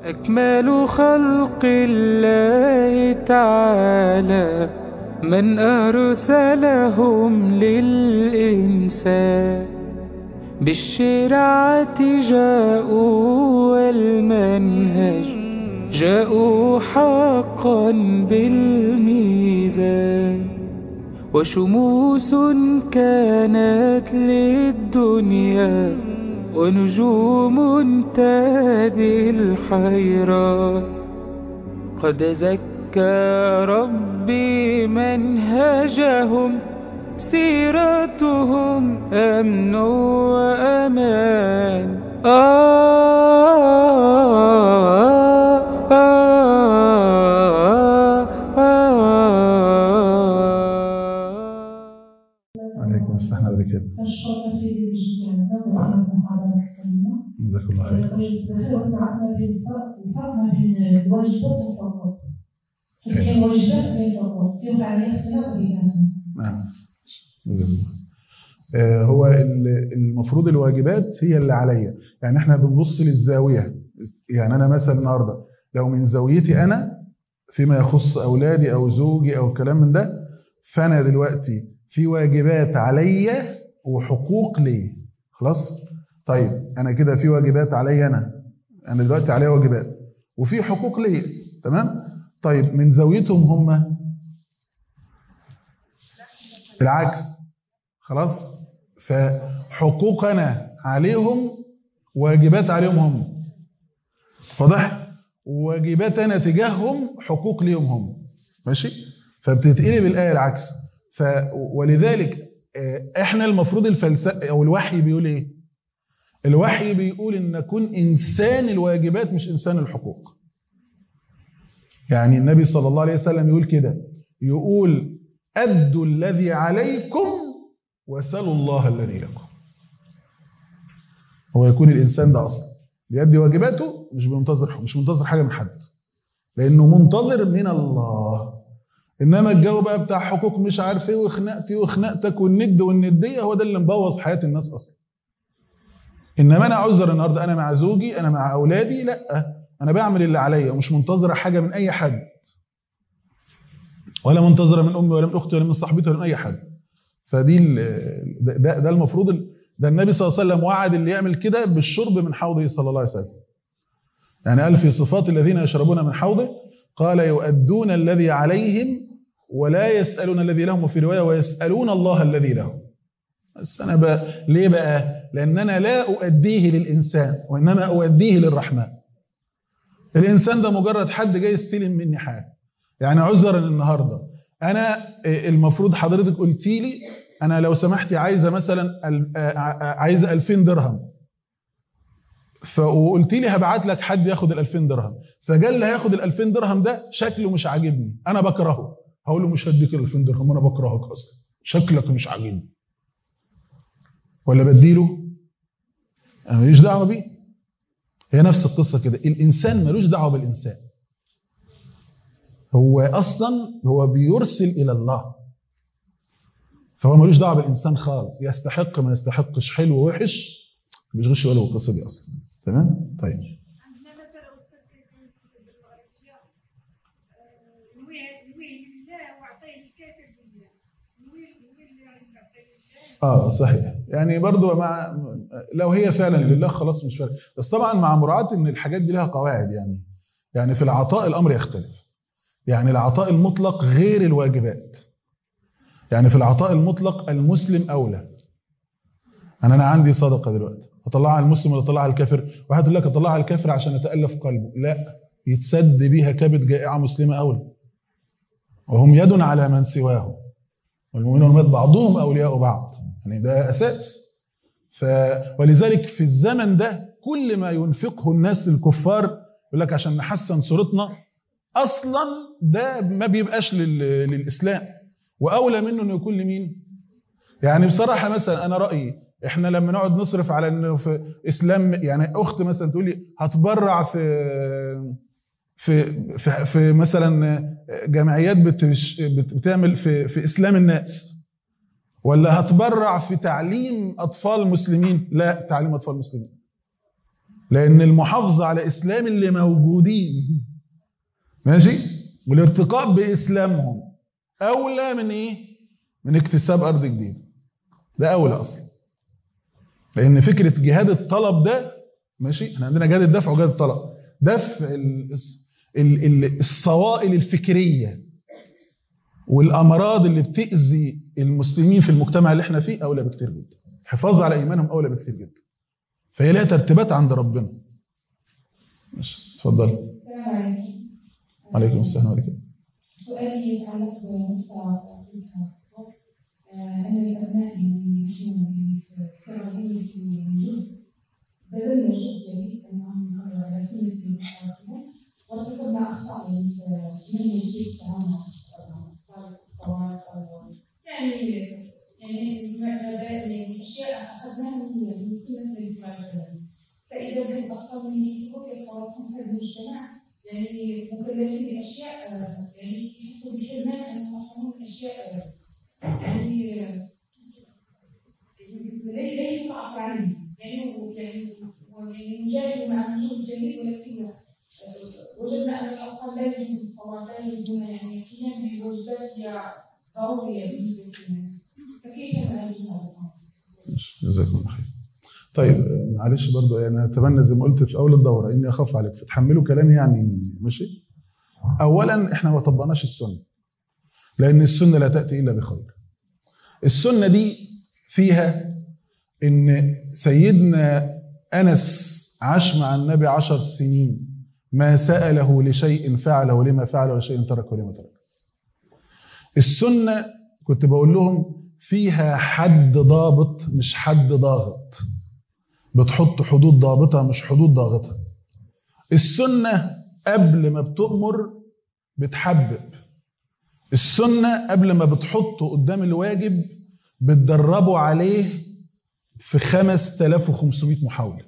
أكمل خلق الله تعالى من أرسلهم للإنسان بالشرعة جاءوا والمنهج جاءوا حقا بالميزان وشموس كانت للدنيا ونجوم تهدي الحيران قد زكى ربي منهجهم سيرتهم أمن وأمان آه آه آه عليكم السلام عليكم أشكر سيدي بجزء هذا المحاضرة الكريمة جزاك الله خير وفرقنا بين الفرق ما بين الواجبات والحقوق كيف كاين واجبات وكاين حقوق كيف عليها اختلاف بيناتهم نعم جزاك الله. آه، هو ال- المفروض الواجبات هي اللي عليا يعني احنا بنبص للزاويه يعني انا مثلا النهارده لو من زاويتي انا فيما يخص اولادي او زوجي او كلام من ده فانا دلوقتي في واجبات عليا وحقوق لي خلاص طيب انا كده في واجبات عليا انا انا دلوقتي عليا واجبات وفي حقوق لي تمام طيب من زاويتهم هم العكس خلاص فحقوقنا عليهم واجبات عليهم هم واضح واجباتنا تجاههم حقوق ليهم هم ماشي فبتتقلب الايه العكس ف ولذلك آه، احنا المفروض الفلسفه او الوحي بيقول ايه الوحي بيقول ان نكون انسان الواجبات مش انسان الحقوق يعني النبي صلى الله عليه وسلم يقول كده يقول أدوا الذي عليكم وسلوا الله الذي لكم هو يكون الإنسان ده أصلا بيأدي واجباته مش بينتظر مش منتظر حاجة من حد لأنه منتظر من الله إنما الجو بقى بتاع حقوق مش عارف إيه وخناقتي وخناقتك والند والندية هو ده اللي مبوظ حياة الناس أصلا إنما أنا عذر النهاردة أنا مع زوجي أنا مع أولادي لا أنا بعمل اللي عليا ومش منتظر حاجة من أي حد ولا منتظره من امي ولا من اختي ولا من صاحبتي ولا من اي حد فدي ال- ده, ده, ده المفروض ال- ده النبي صلى الله عليه وسلم وعد اللي يعمل كده بالشرب من حوضه صلى الله عليه وسلم يعني قال في صفات الذين يشربون من حوضه قال يؤدون الذي عليهم ولا يسألون الذي لهم وفي رواية ويسألون الله الذي لهم بس أنا بقى ليه بقى لأن أنا لا أؤديه للإنسان وإنما أؤديه للرحمن الإنسان ده مجرد حد جاي يستلم مني حاجة يعني عذرا النهارده انا المفروض حضرتك قلتي لي انا لو سمحتي عايزه مثلا ال- آه، آه، عايزه 2000 درهم فقلت لي هبعت لك حد ياخد ال 2000 درهم فجاء اللي هياخد ال 2000 درهم ده شكله مش عاجبني انا بكرهه هقول له مش هديك ال 2000 درهم انا بكرهك اصلا شكلك مش عاجبني ولا بديله انا ماليش دعوه بيه هي نفس القصه كده الانسان ملوش دعوه بالانسان هو اصلا هو بيرسل الى الله فهو ملوش دعوه بالانسان خالص يستحق ما يستحقش حلو ووحش ما بيشغلش باله بالقصه دي اصلا تمام طيب عندنا مثلا أستاذ كيفية بالغربية نوي نوي لله وعطيه الكافر لله نوي نوي اللي يعني نعطيه لله اه صحيح يعني برضو مع لو هي فعلا لله خلاص مش فارق بس طبعا مع مراعاه ان الحاجات دي لها قواعد يعني يعني في العطاء الامر يختلف يعني العطاء المطلق غير الواجبات يعني في العطاء المطلق المسلم اولى انا انا عندي صدقه دلوقتي اطلعها على المسلم ولا اطلعها على الكافر واحد يقول لك اطلعها على الكافر عشان اتالف قلبه لا يتسد بيها كبد جائعه مسلمه اولى وهم يد على من سواه والمؤمنون والمؤمنات بعضهم اولياء بعض يعني ده اساس ف ولذلك في الزمن ده كل ما ينفقه الناس للكفار يقول لك عشان نحسن صورتنا اصلا ده ما بيبقاش لل... للاسلام واولى منه انه يكون لمين يعني بصراحه مثلا انا رايي احنا لما نقعد نصرف على انه في اسلام يعني اخت مثلا تقول لي هتبرع في في في, في مثلا جمعيات بتش... بت- بتعمل في في اسلام الناس ولا هتبرع في تعليم اطفال مسلمين لا تعليم اطفال مسلمين لان المحافظه على اسلام اللي موجودين ماشي والارتقاء باسلامهم اولى من ايه من اكتساب ارض جديده ده اولى اصلا لان فكره جهاد الطلب ده ماشي احنا عندنا جهاد الدفع وجهاد الطلب دفع ال- ال- ال- الصوائل الفكريه والامراض اللي بتاذي المسلمين في المجتمع اللي احنا فيه اولى بكتير جدا الحفاظ على ايمانهم اولى بكتير جدا فهي لها ترتيبات عند ربنا ماشي اتفضل السلام عليكم عليكم السلام عليكم سؤالي يتعلق بمستوى الإسلام أن الأبناء يعيشون في كراهية الوجود بدل وجود جديد أنهم على سنة حياتهم وارتكبنا أخطاء من يجري التعامل مع الطوارئ أو يعني يعني مبادئ أشياء أخذناها من من سنة الاجتماع البلدي فإذا كان أخطاء من كيف يتواصلون في المجتمع يعني مكلفين باشياء آه، يعني يحسوا بالحرمان انهم يفهمون اشياء آه، يعني آه، لي- ليس ضعف علمي يعني و- يعني ويعني نجاهد مع مجهود جيد ولكن آه، وجدنا ان الاطفال لا يجدون الصلاه لا يجدون يعني القيام بواجبات هي ضروريه بالنسبه لهم فكيف نعالج هذا الامر؟ جزاكم الله خير طيب آه، معلش برضو يعني اتمنى زي ما قلت في اول الدوره اني اخاف عليك فتحملوا كلامي يعني ماشي اولا احنا ما طبقناش السنه لان السنه لا تاتي الا بخير السنه دي فيها ان سيدنا انس عاش مع النبي عشر سنين ما ساله لشيء فعله لما فعله ولشيء تركه لما تركه السنه كنت بقول لهم فيها حد ضابط مش حد ضاغط بتحط حدود ضابطه مش حدود ضاغطه السنه قبل ما بتؤمر بتحبب السنه قبل ما بتحطه قدام الواجب بتدربه عليه في 5500 محاوله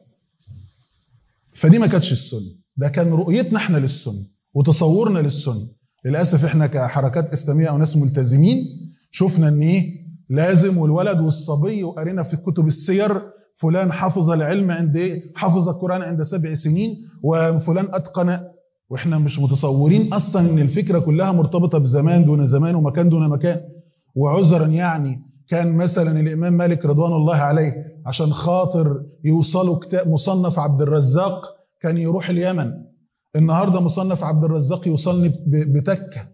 فدي ما كانتش السنه ده كان رؤيتنا احنا للسنه وتصورنا للسنه للاسف احنا كحركات اسلاميه او ناس ملتزمين شفنا ان ايه لازم والولد والصبي وقرينا في كتب السير فلان حفظ العلم عند ايه حفظ القران عند سبع سنين وفلان اتقن واحنا مش متصورين اصلا ان الفكره كلها مرتبطه بزمان دون زمان ومكان دون مكان وعذرا يعني كان مثلا الامام مالك رضوان الله عليه عشان خاطر يوصلوا كتاب مصنف عبد الرزاق كان يروح اليمن النهارده مصنف عبد الرزاق يوصلني ب- بتكه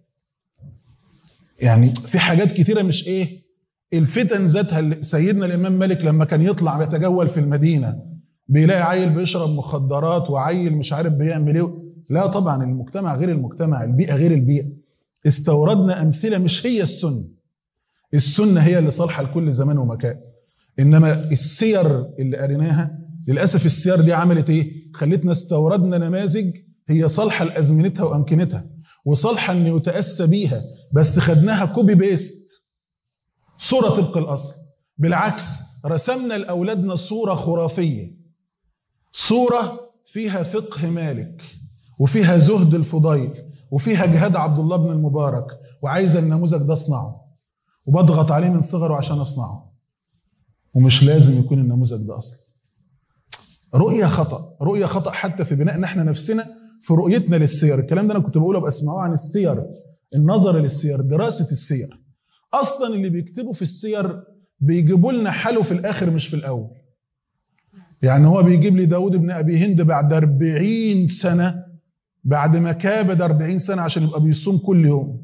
يعني في حاجات كتيره مش ايه الفتن ذاتها اللي سيدنا الامام مالك لما كان يطلع يتجول في المدينه بيلاقي عيل بيشرب مخدرات وعيل مش عارف بيعمل ايه لا طبعا المجتمع غير المجتمع البيئه غير البيئه استوردنا امثله مش هي السنه السنه هي اللي صالحه لكل زمان ومكان انما السير اللي قريناها للاسف السير دي عملت ايه خلتنا استوردنا نماذج هي صالحه لازمنتها وامكنتها وصالحه ان يتاسى بيها بس خدناها كوبي بيست صوره طبق الاصل بالعكس رسمنا لاولادنا صوره خرافيه صوره فيها فقه مالك وفيها زهد الفضيل وفيها جهاد عبد الله بن المبارك وعايز النموذج ده اصنعه وبضغط عليه من صغره عشان اصنعه ومش لازم يكون النموذج ده اصلا رؤيه خطا رؤيه خطا حتى في بنائنا احنا نفسنا في رؤيتنا للسير الكلام ده انا كنت بقوله بسمعوه عن السير النظر للسير دراسه السير اصلا اللي بيكتبوا في السير بيجيبوا لنا حاله في الاخر مش في الاول يعني هو بيجيب لي داود بن ابي هند بعد 40 سنه بعد ما كابد 40 سنه عشان يبقى بيصوم كل يوم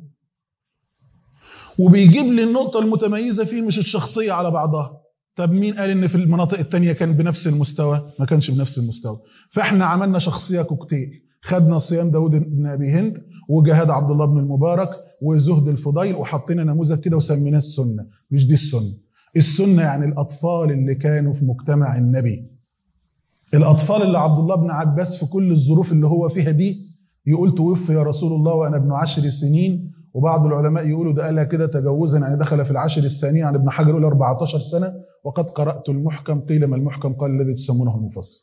وبيجيب لي النقطه المتميزه فيه مش الشخصيه على بعضها طب مين قال ان في المناطق التانية كان بنفس المستوى ما كانش بنفس المستوى فاحنا عملنا شخصيه كوكتيل خدنا صيام داود بن ابي هند وجهاد عبد الله بن المبارك وزهد الفضيل وحطينا نموذج كده وسميناه السنه مش دي السنه السنه يعني الاطفال اللي كانوا في مجتمع النبي الاطفال اللي عبد الله بن عباس في كل الظروف اللي هو فيها دي يقول توفي يا رسول الله وانا ابن عشر سنين وبعض العلماء يقولوا ده قالها كده تجوزا يعني دخل في العشر الثانية عن ابن حجر يقول 14 سنة وقد قرأت المحكم قيل ما المحكم قال الذي تسمونه المفصل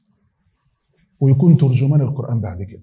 ويكون ترجمان القرآن بعد كده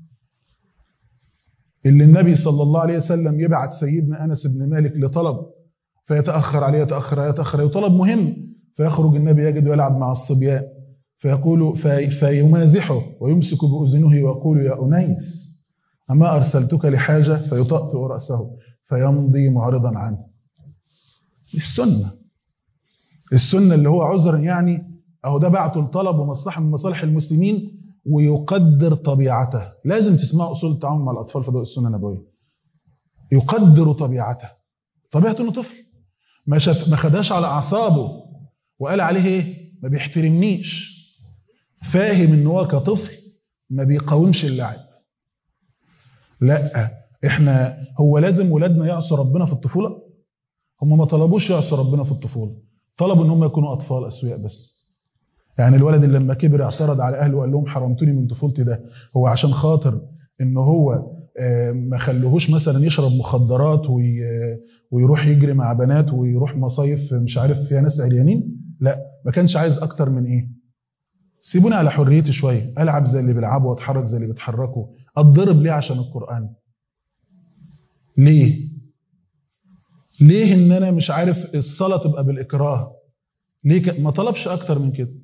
اللي النبي صلى الله عليه وسلم يبعت سيدنا أنس بن مالك لطلب فيتأخر عليه يتأخر يتأخر يطلب مهم فيخرج النبي يجد يلعب مع الصبيان فيقول في فيمازحه ويمسك بأذنه ويقول يا أنيس أما أرسلتك لحاجة فيطأطئ رأسه فيمضي معرضا عنه السنة السنة اللي هو عذرا يعني أهو ده بعته الطلب ومصلحة من مصالح المسلمين ويقدر طبيعته لازم تسمعوا أصول التعامل مع الأطفال في ضوء السنة النبوية يقدر طبيعته طبيعته إنه طفل ما شاف ما خدهاش على أعصابه وقال عليه إيه ما بيحترمنيش فاهم إن هو كطفل ما بيقاومش اللعب لا احنا هو لازم ولادنا يعصوا ربنا في الطفولة هم ما طلبوش يعصوا ربنا في الطفولة طلبوا ان هم يكونوا اطفال اسوياء بس يعني الولد اللي لما كبر اعترض على اهله وقال لهم حرمتوني من طفولتي ده هو عشان خاطر ان هو آه، ما خلوهوش مثلا يشرب مخدرات وي- ويروح يجري مع بنات ويروح مصايف مش عارف فيها ناس عريانين لا ما كانش عايز اكتر من ايه سيبوني على حريتي شويه العب زي اللي بيلعبوا واتحرك زي اللي بيتحركوا اتضرب ليه عشان القران ليه ليه ان انا مش عارف الصلاه تبقى بالاكراه ليه ك... ما طلبش اكتر من كده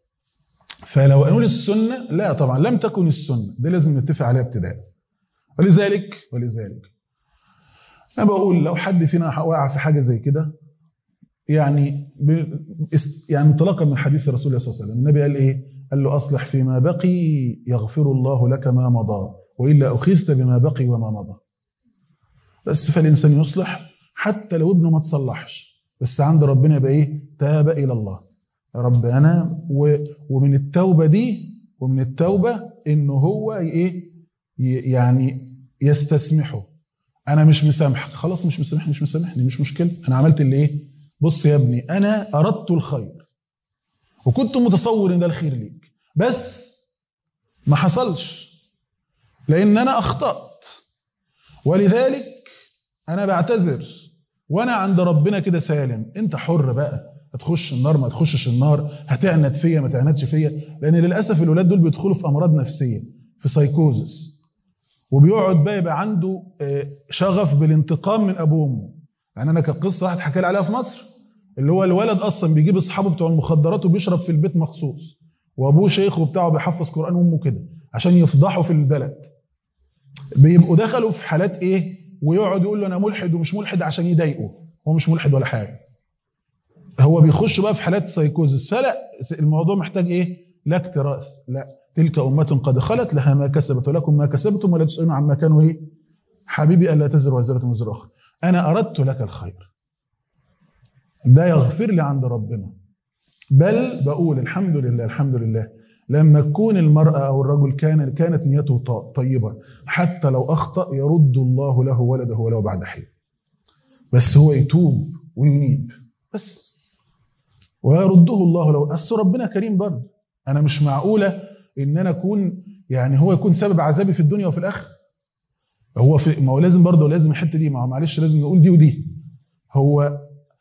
فلو قالوا لي السنه لا طبعا لم تكن السنه دي لازم نتفق عليها ابتداء ولذلك ولذلك انا بقول لو حد فينا وقع في حاجه زي كده يعني ب... اس- يعني انطلاقا من حديث رسول الله صلى الله عليه وسلم النبي قال ايه قال له اصلح فيما بقي يغفر الله لك ما مضى والا اخذت بما بقي وما مضى بس فالانسان يصلح حتى لو ابنه ما تصلحش بس عند ربنا يبقى ايه تاب الى الله يا رب انا و... ومن التوبه دي ومن التوبه انه هو ايه ي- يعني يستسمحه انا مش مسامحك خلاص مش مسامحني مش مسامحني مش مشكله انا عملت اللي ايه بص يا ابني انا اردت الخير وكنت متصور ان ده الخير ليك بس ما حصلش لان انا اخطات ولذلك انا بعتذر وانا عند ربنا كده سالم انت حر بقى هتخش النار ما تخشش النار هتعنت فيا ما تعنتش فيا لان للاسف الولاد دول بيدخلوا في امراض نفسيه في سايكوزس وبيقعد بقى يبقى عنده آه، شغف بالانتقام من ابوه وامه يعني انا كانت قصه واحد حكى لي عليها في مصر اللي هو الولد اصلا بيجيب اصحابه بتوع المخدرات وبيشرب في البيت مخصوص وابوه شيخ وبتاعه بيحفظ قران وامه كده عشان يفضحوا في البلد بيبقوا دخلوا في حالات ايه ويقعد يقول له انا ملحد ومش ملحد عشان يضايقه هو مش ملحد ولا حاجه هو بيخش بقى في حالات سايكوزس فلا الموضوع محتاج ايه لا اكتراث لا تلك أمة قد خلت لها ما كسبت ولكم ما كسبتم ولا تسألون عما كانوا ايه حبيبي ألا تزر وزرة وزر أخرى أنا أردت لك الخير ده يغفر لي عند ربنا بل بقول الحمد لله الحمد لله لما تكون المرأة أو الرجل كان كانت نيته ط- طيبة حتى لو أخطأ يرد الله له ولده ولو بعد حين بس هو يتوب وينيب بس ويرده الله لو أصل ربنا كريم برضه أنا مش معقولة إن أنا أكون يعني هو يكون سبب عذابي في الدنيا وفي الآخرة هو في ما هو لازم برضه لازم الحتة دي ما هو معلش لازم نقول دي ودي هو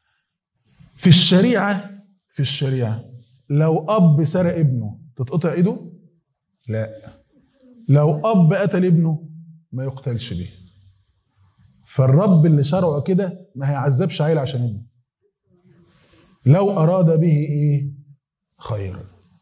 في الشريعة في الشريعة لو أب سرق ابنه تتقطع إيده؟ لا لو أب قتل ابنه ما يقتلش به فالرب اللي شرعه كده ما هيعذبش عيل عشان ابنه لو أراد به إيه خيرا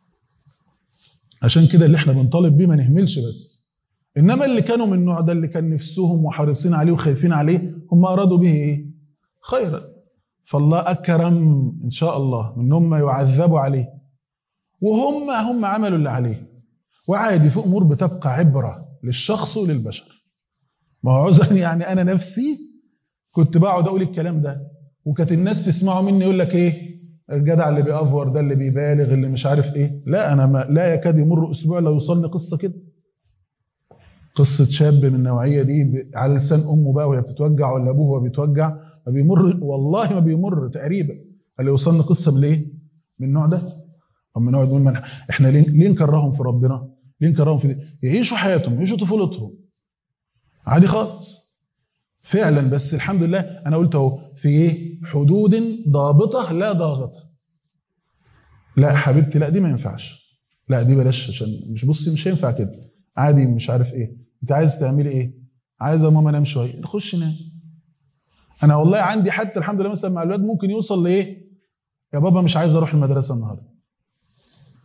عشان كده اللي احنا بنطالب بيه ما نهملش بس إنما اللي كانوا من النوع ده اللي كان نفسهم وحريصين عليه وخايفين عليه هم أرادوا به إيه خيرا فالله أكرم إن شاء الله من هم يعذبوا عليه وهم هم عملوا اللي عليه وعادي في أمور بتبقى عبرة للشخص وللبشر ما هو عذرا يعني أنا نفسي كنت بقعد أقول الكلام ده وكانت الناس تسمعه مني يقول لك إيه الجدع اللي بيأفور ده اللي بيبالغ اللي مش عارف إيه لا أنا ما لا يكاد يمر أسبوع لا يوصلني قصة كده قصة شاب من النوعية دي ب- على لسان أمه بقى وهي بتتوجع ولا أبوه وهو بيتوجع ما بيمر والله ما بيمر تقريبا اللي يوصلنا قصة من إيه؟ من النوع ده أما نقعد نقول من إحنا ليه, ليه نكرههم في ربنا؟ ليه نكرههم في دي؟ يعيشوا حياتهم يعيشوا طفولتهم عادي خالص فعلا بس الحمد لله أنا قلت أهو في إيه؟ حدود ضابطة لا ضاغطة لا حبيبتي لا دي ما ينفعش لا دي بلاش عشان مش بصي مش هينفع كده عادي مش عارف ايه انت عايز تعملي ايه عايزه ماما انام شويه نخش نام انا والله عندي حتى الحمد لله مثلا مع الولاد ممكن يوصل لايه يا بابا مش عايز اروح المدرسه النهارده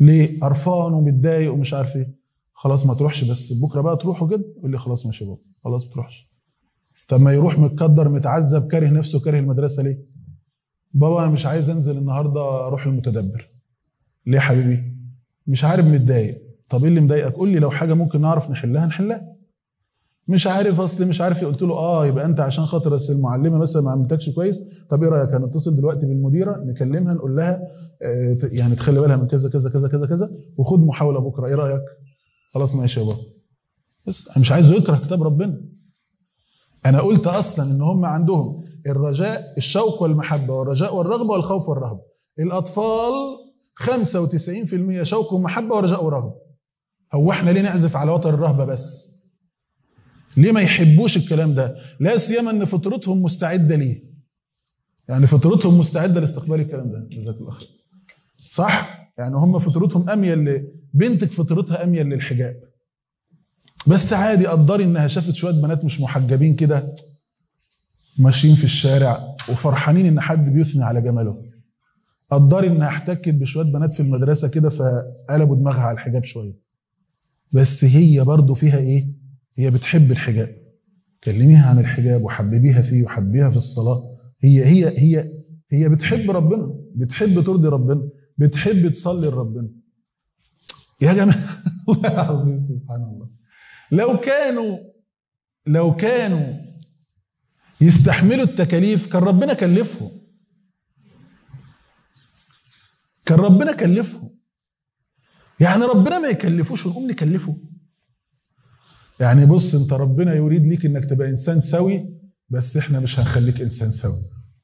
ليه قرفان ومتضايق ومش عارف ايه خلاص ما تروحش بس بكره بقى تروحوا كده يقول لي خلاص ماشي بابا خلاص ما تروحش طب ما يروح متقدر متعذب كاره نفسه كاره المدرسه ليه بابا انا مش عايز انزل النهارده اروح المتدبر ليه يا حبيبي مش عارف متضايق طب ايه اللي مضايقك قول لي لو حاجه ممكن نعرف نحلها نحلها مش عارف اصل مش عارف إيه. قلت له اه يبقى انت عشان خاطر أصل المعلمه مثلا ما عملتكش كويس طب ايه رايك هنتصل دلوقتي بالمديره نكلمها نقول لها آه، ت- يعني تخلي بالها من كذا كذا كذا كذا كذا وخد محاوله بكره ايه رايك خلاص ماشي يا بابا بس انا مش عايزه يكره كتاب ربنا انا قلت اصلا ان هم عندهم الرجاء الشوق والمحبه والرجاء والرغبه والخوف والرهبه الاطفال 95% شوق ومحبه ورجاء ورهبه هو احنا ليه نعزف على وتر الرهبه بس ليه ما يحبوش الكلام ده لا سيما ان فطرتهم مستعده ليه يعني فطرتهم مستعده لاستقبال الكلام ده جزاك الله خير صح يعني هم فطرتهم اميل ل... بنتك فطرتها اميل للحجاب بس عادي قدري انها شافت شويه بنات مش محجبين كده ماشيين في الشارع وفرحانين ان حد بيثني على جماله قدري انها احتكت بشويه بنات في المدرسه كده فقلبوا دماغها على الحجاب شويه بس هي برضو فيها ايه هي بتحب الحجاب كلميها عن الحجاب وحببيها فيه وحبيها في الصلاه هي هي هي هي بتحب ربنا بتحب ترضي ربنا بتحب تصلي لربنا يا جماعه والله العظيم سبحان الله لو كانوا لو كانوا يستحملوا التكاليف كان ربنا كلفهم كان ربنا كلفهم يعني ربنا ما يكلفوش ونقوم نكلفه يعني بص انت ربنا يريد ليك انك تبقى انسان سوي بس احنا مش هنخليك انسان سوي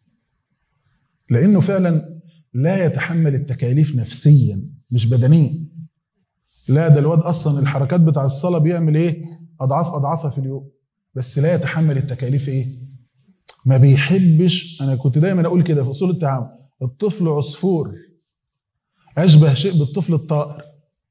لانه فعلا لا يتحمل التكاليف نفسيا مش بدنيا لا ده الواد اصلا الحركات بتاع الصلاه بيعمل ايه اضعاف اضعافها في اليوم بس لا يتحمل التكاليف ايه ما بيحبش انا كنت دايما اقول كده في اصول التعامل الطفل عصفور اشبه شيء بالطفل الطائر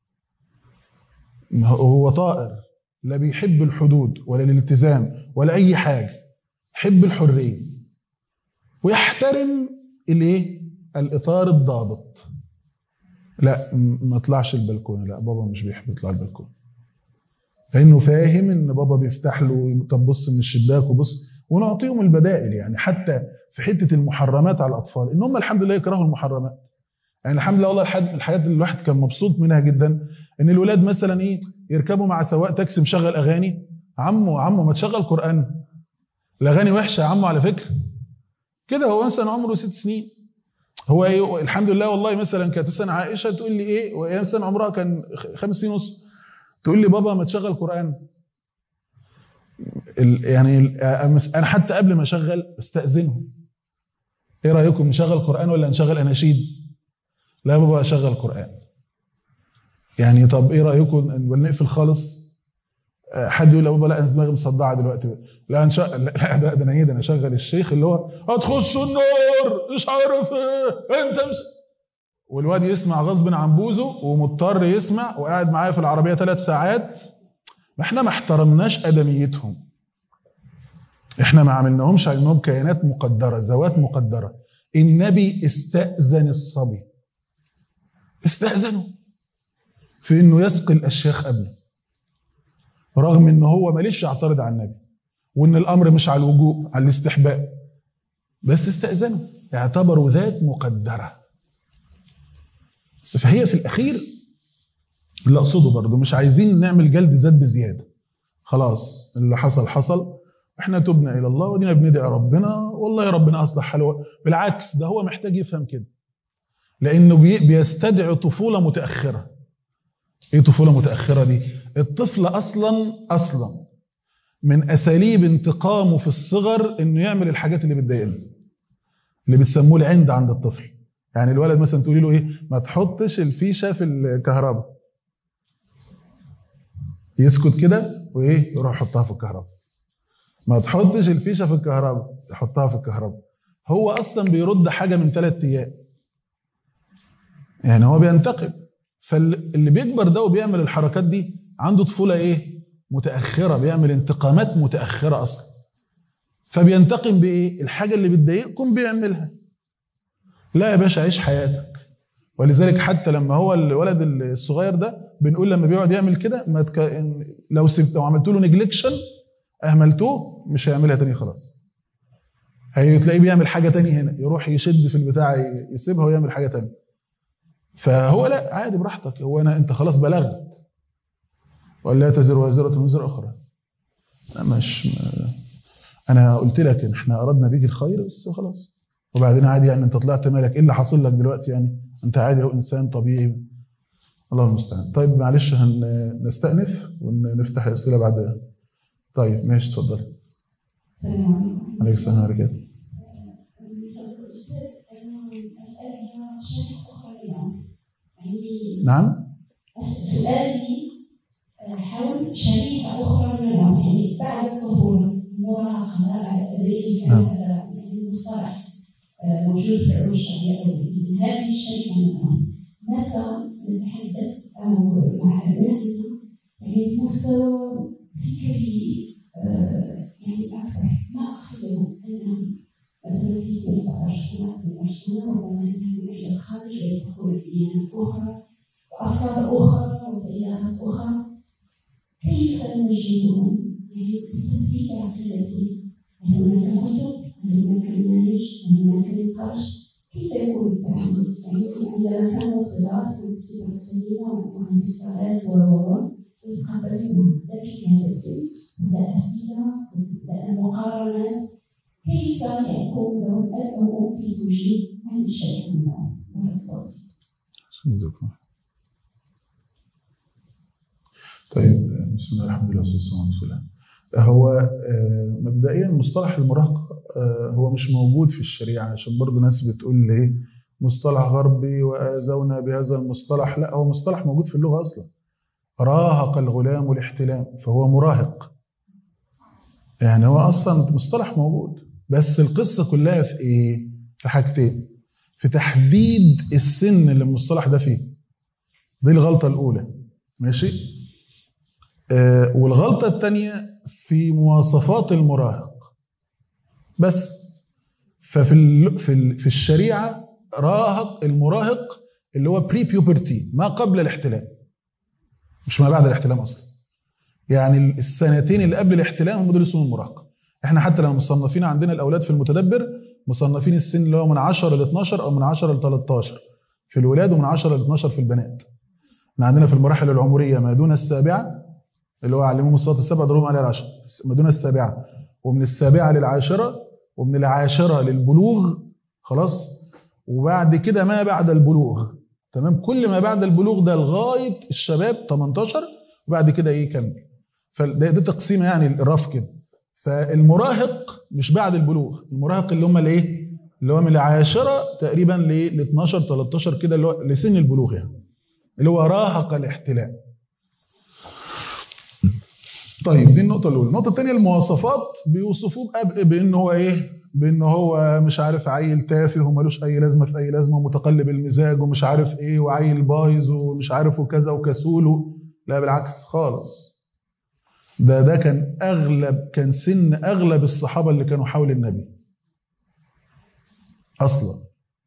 ما هو هو طائر لا بيحب الحدود ولا الالتزام ولا اي حاجه يحب الحريه ويحترم الايه الاطار الضابط لا م- ما طلعش البلكونه لا بابا مش بيحب يطلع البلكونه لانه فاهم ان بابا بيفتح له طب بص من الشباك وبص ونعطيهم البدائل يعني حتى في حته المحرمات على الاطفال ان هم الحمد لله يكرهوا المحرمات يعني الحمد لله والله الحد الحاجات اللي الواحد كان مبسوط منها جدا ان الولاد مثلا ايه يركبوا مع سواق تاكسي مشغل اغاني عمو عمو ما تشغل قران الاغاني وحشه يا عمو على فكره كده هو مثلا عمره ست سنين هو ايه الحمد لله والله مثلا كانت مثلا عائشه تقول لي ايه وهي مثلا عمرها كان خ- خمس سنين ونص تقول لي بابا ما تشغل قران ال- يعني ال- أمس- انا حتى قبل ما اشغل استاذنهم ايه رايكم نشغل قران ولا نشغل اناشيد لا يا بابا اشغل قران يعني طب ايه رايكم ولا نقفل خالص آه، حد يقول يا بابا لا انا دماغي مصدعه دلوقتي لا نش... لا لا، ده ده انا ايه ده انا اشغل الشيخ اللي هو هتخش النار مش عارف ايه انت مش والواد يسمع غصب عن بوزه ومضطر يسمع وقاعد معايا في العربيه ثلاث ساعات ما احنا ما احترمناش ادميتهم احنا ما عملناهمش على انهم كائنات مقدره ذوات مقدره النبي استاذن الصبي استاذنه في انه يسقي الاشياخ قبله رغم ان هو ماليش يعترض على النبي وان الامر مش على الوجوب على الاستحباب بس استاذنه اعتبروا ذات مقدره بس فهي في الاخير اللي اقصده برضه مش عايزين نعمل جلد ذات بزياده خلاص اللي حصل حصل احنا تبنا الى الله ودينا بندعي ربنا والله يا ربنا اصلح حاله بالعكس ده هو محتاج يفهم كده لانه بي- بيستدعي طفوله متاخره ايه طفوله متاخره دي الطفل اصلا اصلا من اساليب انتقامه في الصغر انه يعمل الحاجات اللي بتضايقنا اللي بتسموه العند عند الطفل يعني الولد مثلا تقولي له ايه ما تحطش الفيشه في الكهرباء يسكت كده وايه يروح يحطها في الكهرباء ما تحطش الفيشه في الكهرباء يحطها في الكهرباء هو اصلا بيرد حاجه من ثلاث ايام يعني هو بينتقم فاللي بيكبر ده وبيعمل الحركات دي عنده طفوله ايه متاخره بيعمل انتقامات متاخره اصلا فبينتقم بايه الحاجه اللي بتضايقكم بيعملها لا يا باشا عيش حياتك ولذلك حتى لما هو الولد الصغير ده بنقول لما بيقعد يعمل كده ما تك... لو سبت لو عملت له نجلكشن اهملتوه مش هيعملها تاني خلاص هتلاقيه بيعمل حاجه تاني هنا يروح يشد في البتاع يسيبها ويعمل حاجه تانية فهو لا عادي براحتك هو انا انت خلاص بلغت ولا تزر وازره وزر اخرى لا مش ما انا قلت لك ان احنا اردنا بيك الخير بس خلاص وبعدين عادي يعني انت طلعت مالك ايه اللي حاصل لك دلوقتي يعني انت عادي لو انسان طبيعي الله المستعان طيب معلش هنستأنف ونفتح الاسئله بعد طيب ماشي اتفضل السلام عليكم عليك السلام عليكم نعم سؤالي حول شريحة أخرى من العمر يعني بعد الطفولة مراهقة بعد التدريب نعم. يعني المصطلح آه، موجود في علوم الشرعية من هذه الشريحة من العمر متى نتحدث أو مع أبنائنا يعني مستوى فكري آه، يعني أكثر ما أقصده أنهم مثلا في سن 19 سنة 18 سنة ربما ينتهي إلى الخارج ويدخلون في ديانات أخرى وأفكار أخرى وتيارات أخرى كيف نوجههم يعني بتثبيت عقيدتي هل هناك كتب؟ هل هناك مناهج؟ هل هناك نقاش؟ كيف يكون التعامل؟ يعني عندما كانوا صغار في السنين ومهندسات و و يتقبلون لكن في هذا السن تبدا الاسئله وتبدا المقارنات كيف يكون له الاب او ام في توجيه هذه الشيء من الأمر؟ جزاكم الله. طيب بسم الله الحمد لله والصلاه والسلام على رسول الله هو آه، مبدئيا مصطلح المراهقه آه، هو مش موجود في الشريعه عشان برضه ناس بتقول لي ايه مصطلح غربي واذونا بهذا المصطلح لا هو مصطلح موجود في اللغه اصلا راهق الغلام الاحتلام فهو مراهق يعني هو اصلا مصطلح موجود بس القصه كلها في ايه في حاجتين في تحديد السن اللي المصطلح ده فيه دي الغلطه الاولى ماشي آه والغلطه الثانيه في مواصفات المراهق بس ففي ال في ال في الشريعه راهق المراهق اللي هو بري بيوبرتي ما قبل الاحتلام مش ما بعد الاحتلام اصلا يعني السنتين اللي قبل الاحتلام هم دول اسمهم المراهقه احنا حتى لو مصنفين عندنا الاولاد في المتدبر مصنفين السن اللي هو من 10 ل 12 او من 10 ل 13 في الولاد ومن 10 ل 12 في البنات احنا عندنا في المراحل العمريه ما دون السابعه اللي هو علمهم الصلاه السبع ضربهم عليها العشر ما دون السابعه ومن السابعه للعاشره ومن العاشره للبلوغ خلاص وبعد كده ما بعد البلوغ تمام كل ما بعد البلوغ ده لغايه الشباب 18 وبعد كده ايه يكمل فده ده تقسيمه يعني الرف كده فالمراهق مش بعد البلوغ المراهق اللي هم الايه اللي هو من العاشره تقريبا ل 12 13 كده اللي هو لسن البلوغ يعني اللي هو راهق الاحتلام طيب دي النقطة الأولى، النقطة الثانية المواصفات بيوصفوه بأب- بأن هو إيه؟ بأن هو مش عارف عيل تافه وملوش أي لازمة في أي لازمة ومتقلب المزاج ومش عارف إيه وعيل بايظ ومش عارف وكذا وكسول و- لا بالعكس خالص. ده ده كان أغلب كان سن أغلب الصحابة اللي كانوا حول النبي. أصلا.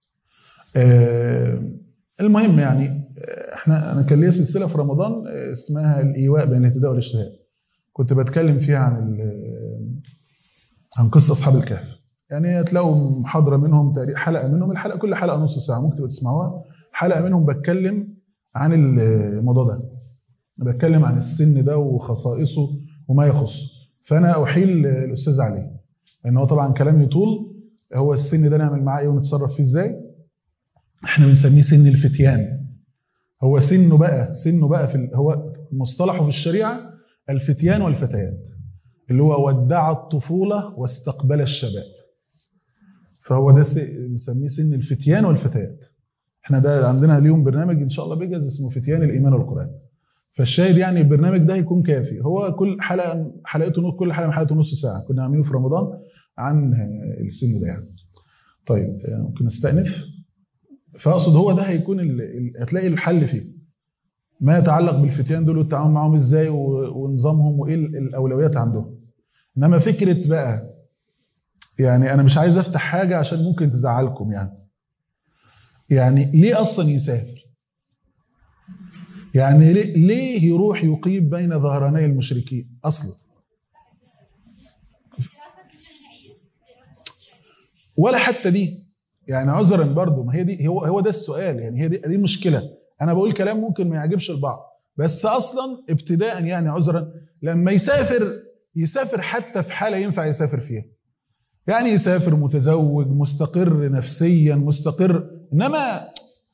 آه المهم يعني آه، احنا انا كان ليا سلسله في رمضان آه، اسمها الايواء بين الاهتداء والاجتهاد. كنت بتكلم فيها عن ال- عن قصه اصحاب الكهف يعني هتلاقوا محاضره منهم تقريبا حلقه منهم الحلقه كل حلقه نص ساعه ممكن تبقى تسمعوها حلقه منهم بتكلم عن الموضوع ده بتكلم عن السن ده وخصائصه وما يخصه فانا احيل الاستاذ عليه لان هو طبعا كلام يطول هو السن ده نعمل معاه ايه ونتصرف فيه ازاي احنا بنسميه سن الفتيان هو سنه بقى سنه بقى في ال- هو مصطلحه في الشريعه الفتيان والفتيات اللي هو ودع الطفولة واستقبل الشباب فهو ده س- نسميه سن الفتيان والفتيات احنا ده عندنا اليوم برنامج ان شاء الله بيجهز اسمه فتيان الايمان والقران فالشاهد يعني البرنامج ده هيكون كافي هو كل حلقه حلقته نص كل حلقه حلقته نص ساعه كنا عاملينه في رمضان عن السن ده يعني طيب آه، ممكن نستأنف فاقصد هو ده هيكون ال- ال- هتلاقي الحل فيه ما يتعلق بالفتيان دول والتعامل معاهم ازاي و- ونظامهم وايه ال- الاولويات عندهم انما فكره بقى يعني انا مش عايز افتح حاجه عشان ممكن تزعلكم يعني يعني ليه اصلا يسافر يعني ليه, ليه يروح يقيم بين ظهراني المشركين اصلا ولا حتى دي يعني عذرا برضو ما هي دي هو هو ده السؤال يعني هي دي دي المشكله انا بقول كلام ممكن ما يعجبش البعض بس اصلا ابتداء يعني عذرا لما يسافر يسافر حتى في حاله ينفع يسافر فيها يعني يسافر متزوج مستقر نفسيا مستقر انما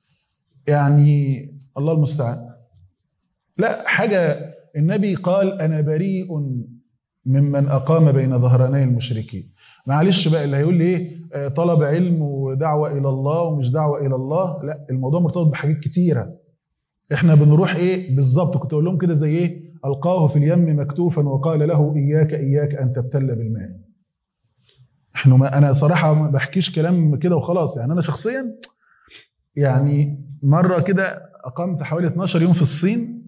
يعني الله المستعان لا حاجه النبي قال انا بريء ممن اقام بين ظهراني المشركين معلش بقى اللي هيقول لي ايه آه، طلب علم ودعوه الى الله ومش دعوه الى الله لا الموضوع مرتبط بحاجات كتيره احنا بنروح ايه بالظبط كنت اقول لهم كده زي ايه القاه في اليم مكتوفا وقال له اياك اياك ان تبتل بالماء احنا ما انا صراحه ما بحكيش كلام كده وخلاص يعني انا شخصيا يعني مره كده اقمت حوالي 12 يوم في الصين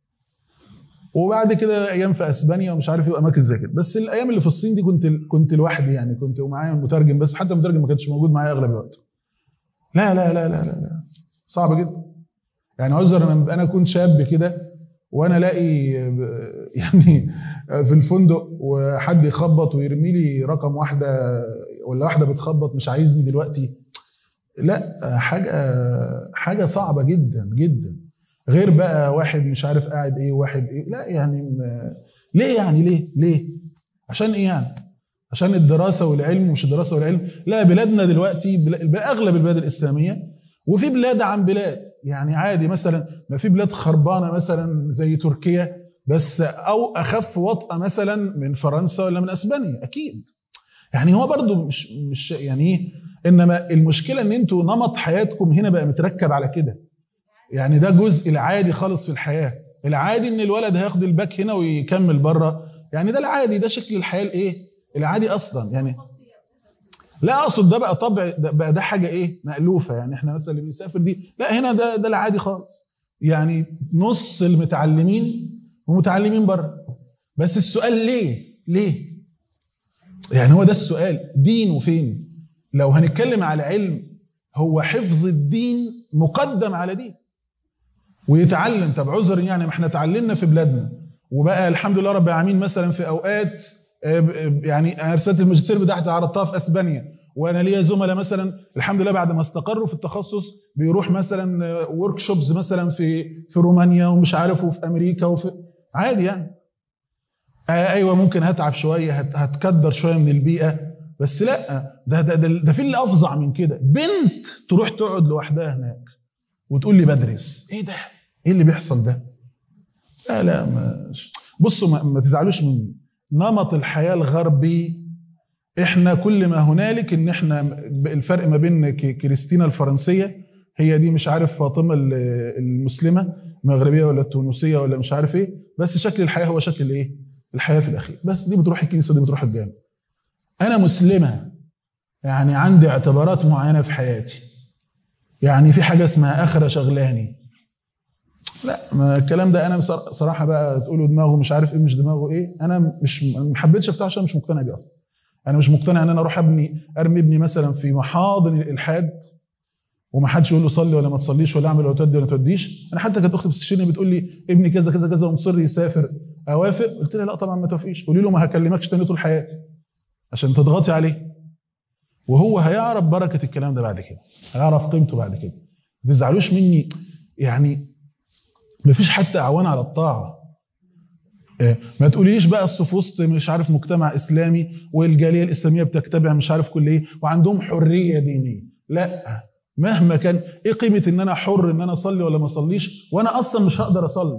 وبعد كده ايام في اسبانيا ومش عارف ايه واماكن زي كده بس الايام اللي في الصين دي كنت كنت لوحدي يعني كنت ومعايا المترجم بس حتى المترجم ما كانش موجود معايا اغلب الوقت لا لا لا لا لا, لا. صعب جدا يعني عذر انا انا كنت شاب كده وانا الاقي يعني في الفندق وحد يخبط ويرمي لي رقم واحده ولا واحده بتخبط مش عايزني دلوقتي لا حاجه حاجه صعبه جدا جدا غير بقى واحد مش عارف قاعد ايه واحد ايه لا يعني م- ليه يعني ليه ليه عشان ايه يعني عشان الدراسه والعلم مش الدراسه والعلم لا بلادنا دلوقتي بلا- اغلب البلاد الاسلاميه وفي بلاد عن بلاد يعني عادي مثلا ما في بلاد خربانه مثلا زي تركيا بس او اخف وطأه مثلا من فرنسا ولا من اسبانيا اكيد يعني هو برضو مش مش يعني ايه انما المشكله ان انتوا نمط حياتكم هنا بقى متركب على كده يعني ده جزء العادي خالص في الحياه العادي ان الولد هياخد الباك هنا ويكمل بره يعني ده العادي ده شكل الحياه الايه العادي اصلا يعني لا اقصد ده بقى طبع ده بقى ده حاجه ايه مألوفه يعني احنا مثلا اللي بنسافر دي لا هنا ده ده العادي خالص يعني نص المتعلمين ومتعلمين بره بس السؤال ليه ليه يعني هو ده السؤال دينه فين لو هنتكلم على علم هو حفظ الدين مقدم على دين ويتعلم طب عذر يعني ما احنا اتعلمنا في بلادنا وبقى الحمد لله رب العالمين مثلا في اوقات آه، ب- يعني انا رساله الماجستير بتاعتي عرضتها في اسبانيا وانا ليا زملاء مثلا الحمد لله بعد ما استقروا في التخصص بيروح مثلا ورك شوبز مثلا في في رومانيا ومش عارف وفي امريكا وفي عادي يعني آه ايوه ممكن هتعب شويه هت- هتكدر شويه من البيئه بس لا ده ده ده, ده في اللي افظع من كده بنت تروح تقعد لوحدها هناك وتقول لي بدرس ايه ده ايه اللي بيحصل ده لا لا ما بصوا ما, ما تزعلوش مني نمط الحياه الغربي احنا كل ما هنالك ان احنا الفرق ما بين ك- كريستينا الفرنسيه هي دي مش عارف فاطمه ال- المسلمه المغربيه ولا التونسيه ولا مش عارف ايه بس شكل الحياه هو شكل ايه الحياه في الاخير بس دي بتروح الكنيسه ودي بتروح الجامع انا مسلمه يعني عندي اعتبارات معينه في حياتي يعني في حاجه اسمها اخره شغلاني لا ما الكلام ده انا بصر- صراحه بقى تقولوا دماغه مش عارف ايه مش دماغه ايه انا مش ما حبيتش افتح عشان مش مقتنع بيه اصلا انا مش مقتنع ان انا اروح ابني ارمي ابني مثلا في محاضن الالحاد وما حدش يقول له صلي ولا ما تصليش ولا اعمل ولا تودي ولا توديش انا حتى كانت اختي بتستشيرني بتقول لي ابني كذا كذا كذا ومصر يسافر اوافق قلت لها لا طبعا ما توافقيش قولي له ما هكلمكش تاني طول حياتي عشان تضغطي عليه وهو هيعرف بركه الكلام ده بعد كده هيعرف قيمته بعد كده ما تزعلوش مني يعني مفيش حتى اعوان على الطاعه إيه، ما تقوليش بقى اصل في وسط مش عارف مجتمع اسلامي والجاليه الاسلاميه بتتبع مش عارف كل ايه وعندهم حريه دينيه لا مهما كان ايه قيمه ان انا حر ان انا اصلي ولا ما اصليش وانا اصلا مش هقدر اصلي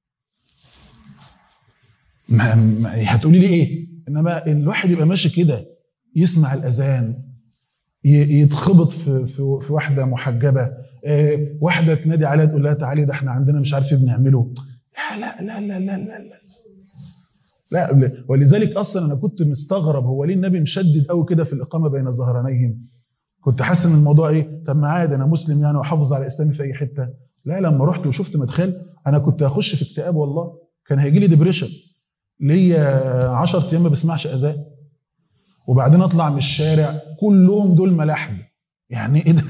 ما ما- هتقولي لي ايه انما الواحد يبقى ماشي كده يسمع الاذان ي- يتخبط في في, في واحده محجبه آه، واحده تنادي عليها تقول لها تعالي ده احنا عندنا مش عارف ايه بنعمله لا لا لا لا لا لا, لا. لا ولذلك اصلا انا كنت مستغرب هو ليه النبي مشدد قوي كده في الاقامه بين ظهرانيهم كنت حاسس ان الموضوع ايه طب ما عادي انا مسلم يعني واحافظ على اسلامي في اي حته لا لما رحت وشفت مدخل انا كنت هخش في اكتئاب والله كان هيجي لي ديبريشن ليا 10 ايام ما بسمعش اذان وبعدين اطلع من الشارع كلهم دول ملاحم يعني ايه ده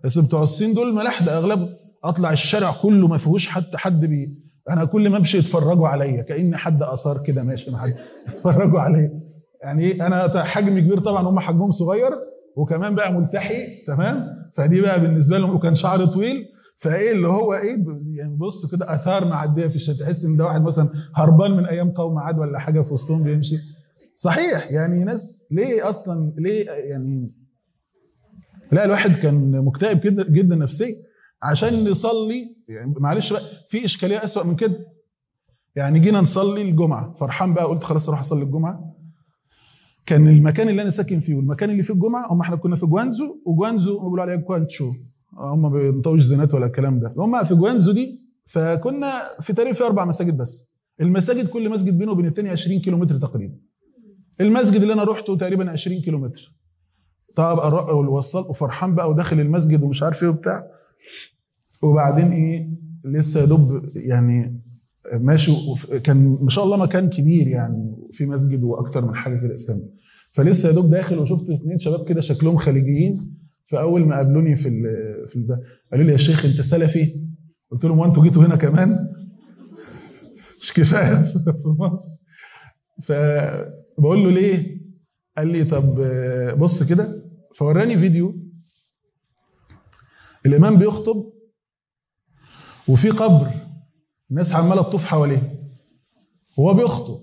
بس بتوع الصين دول ملاحده اغلبهم اطلع الشارع كله ما فيهوش حتى حد بي انا كل ما امشي يتفرجوا عليا كان حد اثار كده ماشي مع حد يتفرجوا عليا يعني ايه انا حجمي كبير طبعا هم حجمهم صغير وكمان بقى ملتحي تمام فدي بقى بالنسبه لهم وكان شعري طويل فايه اللي هو ايه ب- يعني بص كده اثار معديه في الشارع تحس ان ده واحد مثلا هربان من ايام قوم عاد ولا حاجه في وسطهم بيمشي صحيح يعني ناس ليه اصلا ليه يعني لا الواحد كان مكتئب جدا جدا نفسيا عشان نصلي يعني معلش بقى في اشكاليه اسوأ من كده يعني جينا نصلي الجمعه فرحان بقى قلت خلاص اروح اصلي الجمعه كان المكان اللي انا ساكن فيه والمكان اللي فيه الجمعه هم احنا كنا في جوانزو وجوانزو هم بيقولوا عليها جوانتشو هم ما بينطقوش زينات ولا الكلام ده هم في جوانزو دي فكنا في تقريبا في اربع مساجد بس المساجد كل مسجد بينه وبين الثاني 20 كيلو متر تقريبا المسجد اللي انا رحته تقريبا 20 كيلو متر طب أروح وصل وفرحان بقى وداخل المسجد ومش عارف ايه وبتاع وبعدين ايه لسه يا دوب يعني ماشي وف- كان ما شاء الله مكان كبير يعني في مسجد واكتر من حاجه كده اسلامي فلسه يا دوب داخل وشفت اثنين شباب كده شكلهم خليجيين فاول ما قابلوني في ال في ال ده قالوا لي يا شيخ انت سلفي قلت لهم وانتوا جيتوا هنا كمان مش كفايه في مصر فبقول له ليه قال لي طب آه، بص كده فوراني فيديو الامام بيخطب وفي قبر الناس عماله تطوف حواليه وهو بيخطب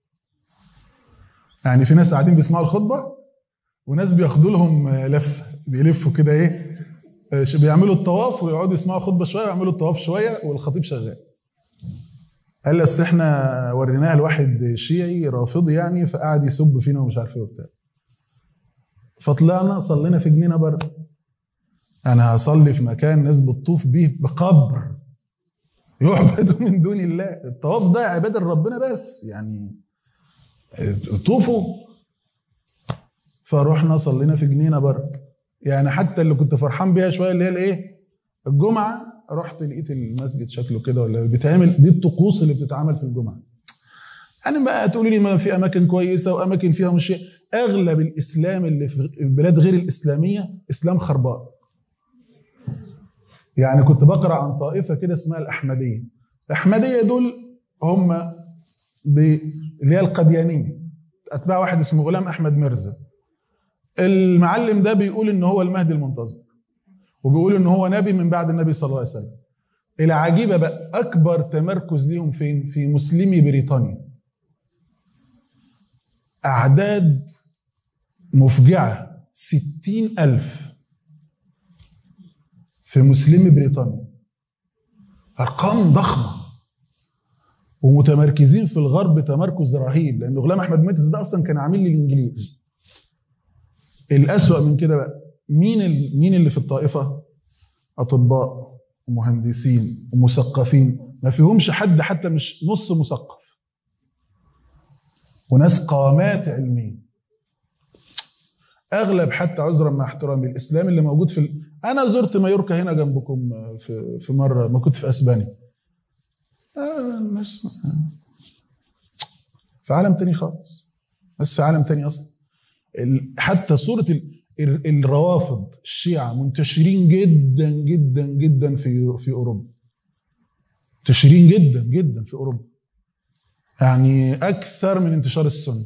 يعني في ناس قاعدين بيسمعوا الخطبه وناس بياخدوا لهم آه، لفه بيلفوا كده ايه آه، ش- بيعملوا الطواف ويقعدوا يسمعوا خطبه شويه ويعملوا الطواف شويه والخطيب شغال قال لي اصل احنا وريناها لواحد شيعي رافضي يعني فقعد يسب فينا ومش عارف ايه وبتاع فطلعنا صلينا في جنينه بره انا هصلي في مكان ناس بتطوف بيه بقبر يعبد من دون الله الطواف ده عباده لربنا بس يعني طوفوا فروحنا صلينا في جنينه بره يعني حتى اللي كنت فرحان بيها شويه اللي هي الايه الجمعه رحت لقيت المسجد شكله كده ولا بيتعمل دي الطقوس اللي بتتعمل في الجمعه يعني بقى تقولي لي ما في اماكن كويسه واماكن فيها مش اغلب الاسلام اللي في البلاد غير الاسلاميه اسلام خربان يعني كنت بقرا عن طائفه كده اسمها الاحمديه الاحمديه دول هم ب... اللي هي القديانيه اتباع واحد اسمه غلام احمد مرزا المعلم ده بيقول ان هو المهدي المنتظر وبيقول ان هو نبي من بعد النبي صلى الله عليه وسلم العجيبه بقى اكبر تمركز ليهم فين في مسلمي بريطانيا اعداد مفجعه ستين ألف في مسلمي بريطانيا ارقام ضخمه ومتمركزين في الغرب تمركز رهيب لان غلام احمد ميتز ده اصلا كان عامل للانجليز الاسوا من كده بقى مين ال- مين اللي في الطائفه اطباء ومهندسين ومثقفين ما فيهمش حد حتى مش نص مثقف وناس قامات علميه اغلب حتى عذرا مع احترامي الاسلام اللي موجود في ال... انا زرت مايوركا هنا جنبكم في في مره ما كنت في اسبانيا آه الناس في عالم تاني خالص بس في عالم تاني اصلا ال- حتى صوره ال- ال- الروافض الشيعة منتشرين جدا جدا جدا في في اوروبا منتشرين جدا جدا في اوروبا يعني اكثر من انتشار السنه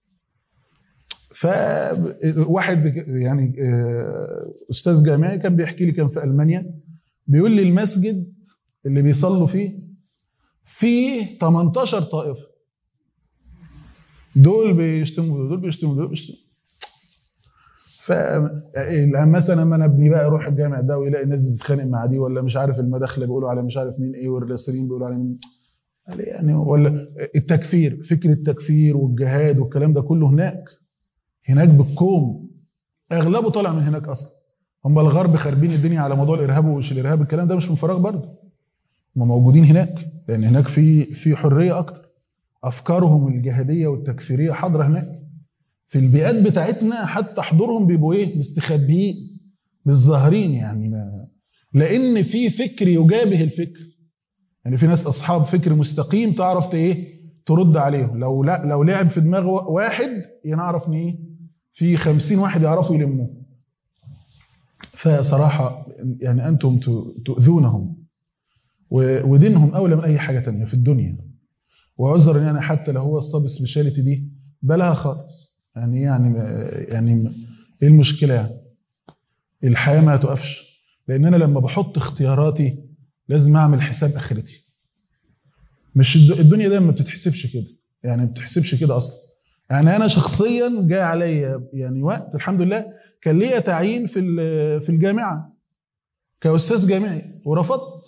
فواحد يعني آه، استاذ جامعي كان بيحكي لي كان في المانيا بيقول لي المسجد اللي بيصلوا فيه فيه 18 طائفه دول بيشتموا دول دول بيشتموا دول بيشتموا ف مثلا لما انا ابني بقى يروح الجامع ده ويلاقي الناس بتتخانق مع دي ولا مش عارف المداخله بيقولوا على مش عارف مين ايه والراسلين بيقولوا على مين قال يعني ولا التكفير فكره التكفير والجهاد والكلام ده كله هناك هناك بالكوم اغلبه طالع من هناك اصلا هم الغرب خاربين الدنيا على موضوع الارهاب ومش الارهاب الكلام ده مش من فراغ برضه هم موجودين هناك لان هناك في في حريه اكتر افكارهم الجهاديه والتكفيريه حاضره هناك في البيئات بتاعتنا حتى حضورهم بيبقوا ايه مستخبيين مش ظاهرين يعني ما لان في فكر يجابه الفكر يعني في ناس اصحاب فكر مستقيم تعرف ايه ترد عليهم لو لا لو لعب في دماغ واحد نعرف ان ايه في خمسين واحد يعرفوا يلموه فصراحة يعني أنتم ت- تؤذونهم و- ودينهم أولى من أي حاجة تانية في الدنيا وعذرا يعني حتى لو هو الصاب سبيشاليتي دي بلاها خالص يعني يعني يعني ايه المشكلة يعني الحياة ما تقفش لأن أنا لما بحط اختياراتي لازم أعمل حساب آخرتي مش الد- الدنيا دايما ما بتتحسبش كده يعني ما بتتحسبش كده أصلا يعني أنا شخصيا جاء عليا يعني وقت الحمد لله كان ليا تعيين في ال- في الجامعة كأستاذ جامعي ورفضت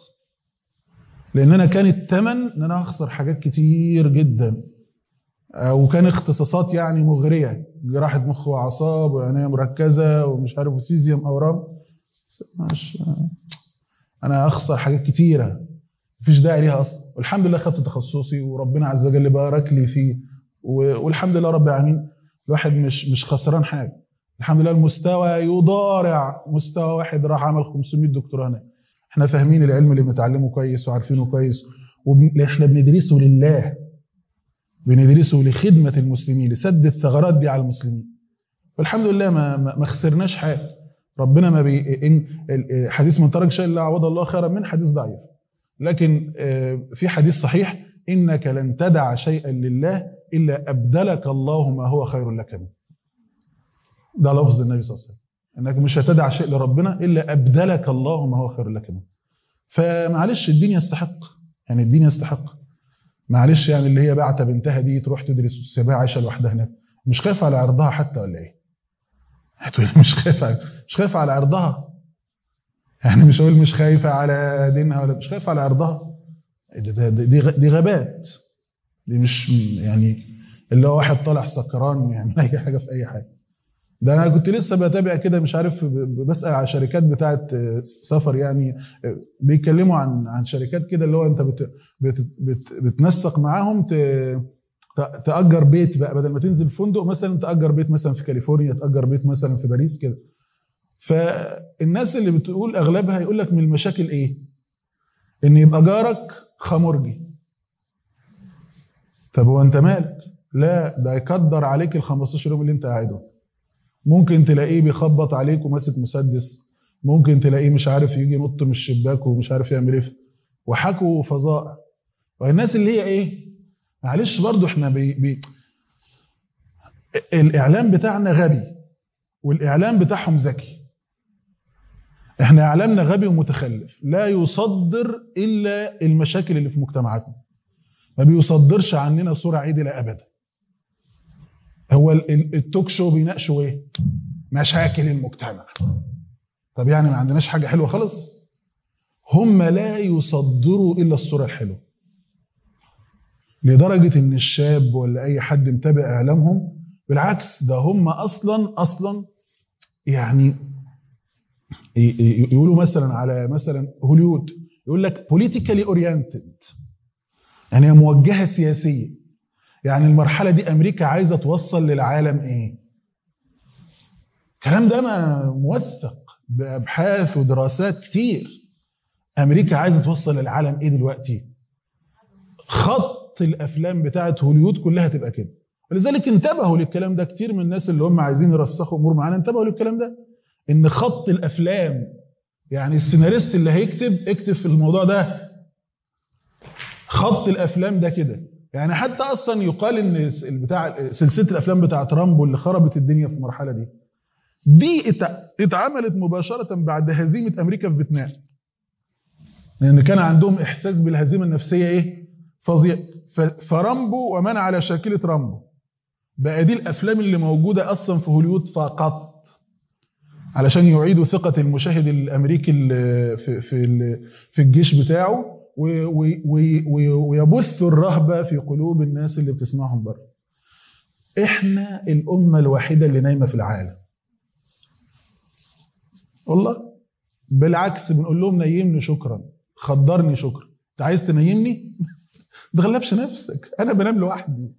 لأن أنا كان الثمن إن أنا هخسر حاجات كتير جدا آه، وكان اختصاصات يعني مغرية جراحة مخ وأعصاب وعناية مركزة ومش عارف وسيزيوم أورام بس مش أنا أخسر حاجات كتيرة مفيش داعي ليها أصلا والحمد لله خدت تخصصي وربنا عز وجل بارك لي فيه و- والحمد لله رب العالمين الواحد مش مش خسران حاجة الحمد لله المستوى يضارع مستوى واحد راح عمل 500 دكتوراه هناك احنا فاهمين العلم اللي بنتعلمه كويس وعارفينه كويس واحنا بندرسه لله بندرسه لخدمة المسلمين لسد الثغرات دي على المسلمين والحمد لله ما ما ما خسرناش حاجة ربنا ما بي إن ال- حديث من ترك شيء لا عوض الله خيرا من حديث ضعيف لكن آه، في حديث صحيح إنك لن تدع شيئا لله إلا أبدلك الله ما هو خير لك منه ده لفظ النبي صلى الله عليه وسلم انك مش هتدع شيء لربنا الا ابدلك الله ما هو خير لك منه فمعلش الدين يستحق يعني الدين يستحق معلش يعني اللي هي بعت بنتها دي تروح تدرس وتسيبها عايشه لوحدها هناك مش خايفه على عرضها حتى ولا ايه هتقول مش خايفه مش خايفه على عرضها يعني مش هقول مش خايفه على دينها ولا مش خايفه على عرضها ده- ده- ده- دي غ- دي غبات دي مش يعني اللي هو واحد طالع سكران يعني اي حاجه في اي حاجه ده انا كنت لسه بتابع كده مش عارف ب- ب- بسال على شركات بتاعه آه، سفر يعني آه، بيتكلموا عن عن شركات كده اللي هو انت بت بت بت بتنسق معاهم ت- ت- تأجر بيت بقى بدل ما تنزل فندق مثلا تأجر بيت مثلا في كاليفورنيا تأجر بيت مثلا في باريس كده فالناس اللي بتقول اغلبها يقول لك من المشاكل ايه ان يبقى جارك خمرجي طب هو انت مالك لا ده يقدر عليك ال 15 يوم اللي انت قاعدهم ممكن تلاقيه بيخبط عليك وماسك مسدس ممكن تلاقيه مش عارف يجي ينط من الشباك ومش عارف يعمل ايه وحكوا فظائع والناس اللي هي ايه معلش برضو احنا بي بي الاعلام بتاعنا غبي والاعلام بتاعهم ذكي احنا اعلامنا غبي ومتخلف لا يصدر الا المشاكل اللي في مجتمعاتنا ما بيصدرش عننا صورة عادلة ابدا هو ال- ال- التوك شو بيناقشوا ايه مشاكل المجتمع طب يعني ما عندناش حاجة حلوة خالص هم لا يصدروا الا الصورة الحلوة لدرجة ان الشاب ولا اي حد متابع اعلامهم بالعكس ده هم اصلا اصلا يعني ي- ي- يقولوا مثلا على مثلا هوليوود يقول لك بوليتيكالي اورينتد يعني هي موجهه سياسيا يعني المرحله دي امريكا عايزه توصل للعالم ايه الكلام ده ما موثق بابحاث ودراسات كتير امريكا عايزه توصل للعالم ايه دلوقتي خط الافلام بتاعت هوليوود كلها تبقى كده ولذلك انتبهوا للكلام ده كتير من الناس اللي هم عايزين يرسخوا امور معانا انتبهوا للكلام ده ان خط الافلام يعني السيناريست اللي هيكتب اكتب في الموضوع ده خط الافلام ده كده يعني حتى اصلا يقال ان بتاع سلسله الافلام بتاعه رامبو اللي خربت الدنيا في المرحله دي دي ات- اتعملت مباشره بعد هزيمه امريكا في فيتنام لان كان عندهم احساس بالهزيمه النفسيه ايه فظيع ف- فرامبو ومن على شاكله رامبو بقى دي الافلام اللي موجوده اصلا في هوليوود فقط علشان يعيدوا ثقة المشاهد الأمريكي ال- في في ال- في الجيش بتاعه و- و- و- و- ويبثوا الرهبة في قلوب الناس اللي بتسمعهم بره. إحنا الأمة الوحيدة اللي نايمة في العالم. والله بالعكس بنقول لهم نيمني شكرا خدرني شكرا انت عايز تنيمني ما تغلبش نفسك انا بنام لوحدي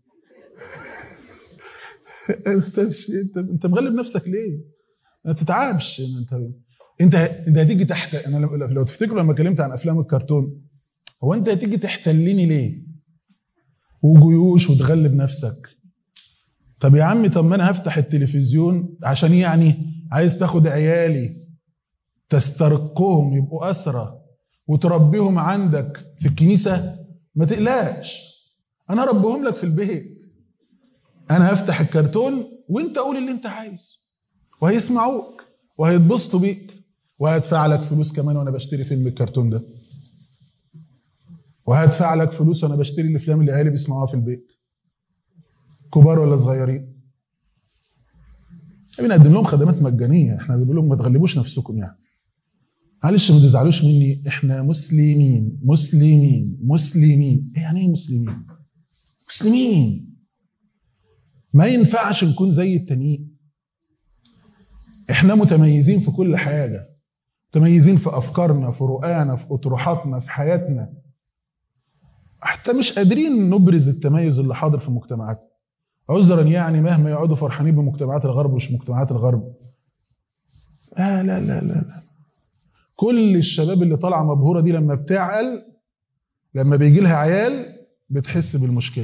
انت انت انت مغلب نفسك ليه ما تتعبش انت انت انت هتيجي تحت انا لو, لو تفتكروا لما اتكلمت عن افلام الكرتون هو انت هتيجي تحتلني ليه وجيوش وتغلب نفسك طب يا عمي طب ما انا هفتح التلفزيون عشان إيه يعني عايز تاخد عيالي تسترقهم يبقوا أسرى وتربيهم عندك في الكنيسة ما تقلقش أنا ربهم لك في البيت أنا هفتح الكرتون وأنت قول اللي أنت عايز وهيسمعوك وهيتبسطوا بيك وهدفع لك فلوس كمان وأنا بشتري فيلم الكرتون ده وهدفع لك فلوس وأنا بشتري الأفلام اللي العيال بيسمعوها في البيت كبار ولا صغيرين بنقدم لهم خدمات مجانيه احنا بنقول لهم ما تغلبوش نفسكم يعني معلش ما تزعلوش مني احنا مسلمين مسلمين مسلمين ايه يعني ايه مسلمين مسلمين ما ينفعش نكون زي التانيين احنا متميزين في كل حاجه متميزين في افكارنا في رؤانا في اطروحاتنا في حياتنا حتى مش قادرين نبرز التميز اللي حاضر في مجتمعاتنا عذرا يعني مهما يقعدوا فرحانين بمجتمعات الغرب ومش مجتمعات الغرب لا لا لا لا, لا. كل الشباب اللي طالعه مبهوره دي لما بتعقل لما بيجي لها عيال بتحس بالمشكله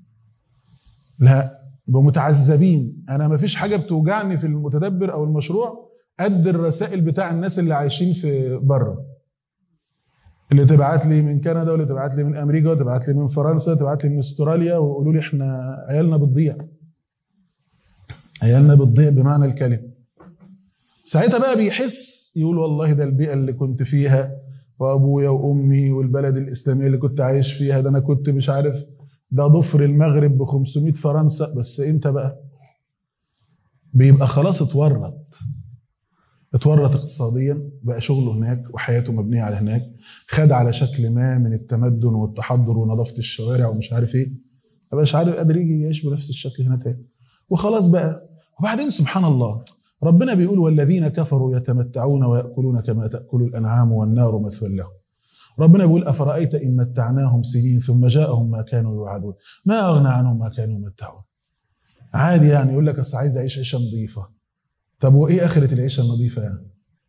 لا بمتعذبين انا ما فيش حاجه بتوجعني في المتدبر او المشروع قد الرسائل بتاع الناس اللي عايشين في بره اللي تبعت لي من كندا واللي تبعت لي من امريكا وتبعت لي من فرنسا تبعت لي من استراليا ويقولوا لي احنا عيالنا بتضيع عيالنا بتضيع بمعنى الكلمه ساعتها بقى بيحس يقول والله ده البيئه اللي كنت فيها وابويا وامي والبلد الاسلاميه اللي كنت عايش فيها ده انا كنت مش عارف ده ضفر المغرب ب 500 فرنسا بس انت بقى بيبقى خلاص اتورط اتورط اقتصاديا بقى شغله هناك وحياته مبنيه على هناك خد على شكل ما من التمدن والتحضر ونظافه الشوارع ومش عارف ايه ما بقاش عارف قادر يجي يعيش بنفس الشكل هنا تاني وخلاص بقى وبعدين سبحان الله ربنا بيقول والذين كفروا يتمتعون ويأكلون كما تأكل الأنعام والنار مثوى لهم ربنا بيقول أفرأيت إن متعناهم سنين ثم جاءهم ما كانوا يوعدون ما أغنى عنهم ما كانوا يمتعون عادي يعني يقول لك أصل عايز أعيش عيشة نظيفة طب وإيه آخرة العيشة النظيفة يعني؟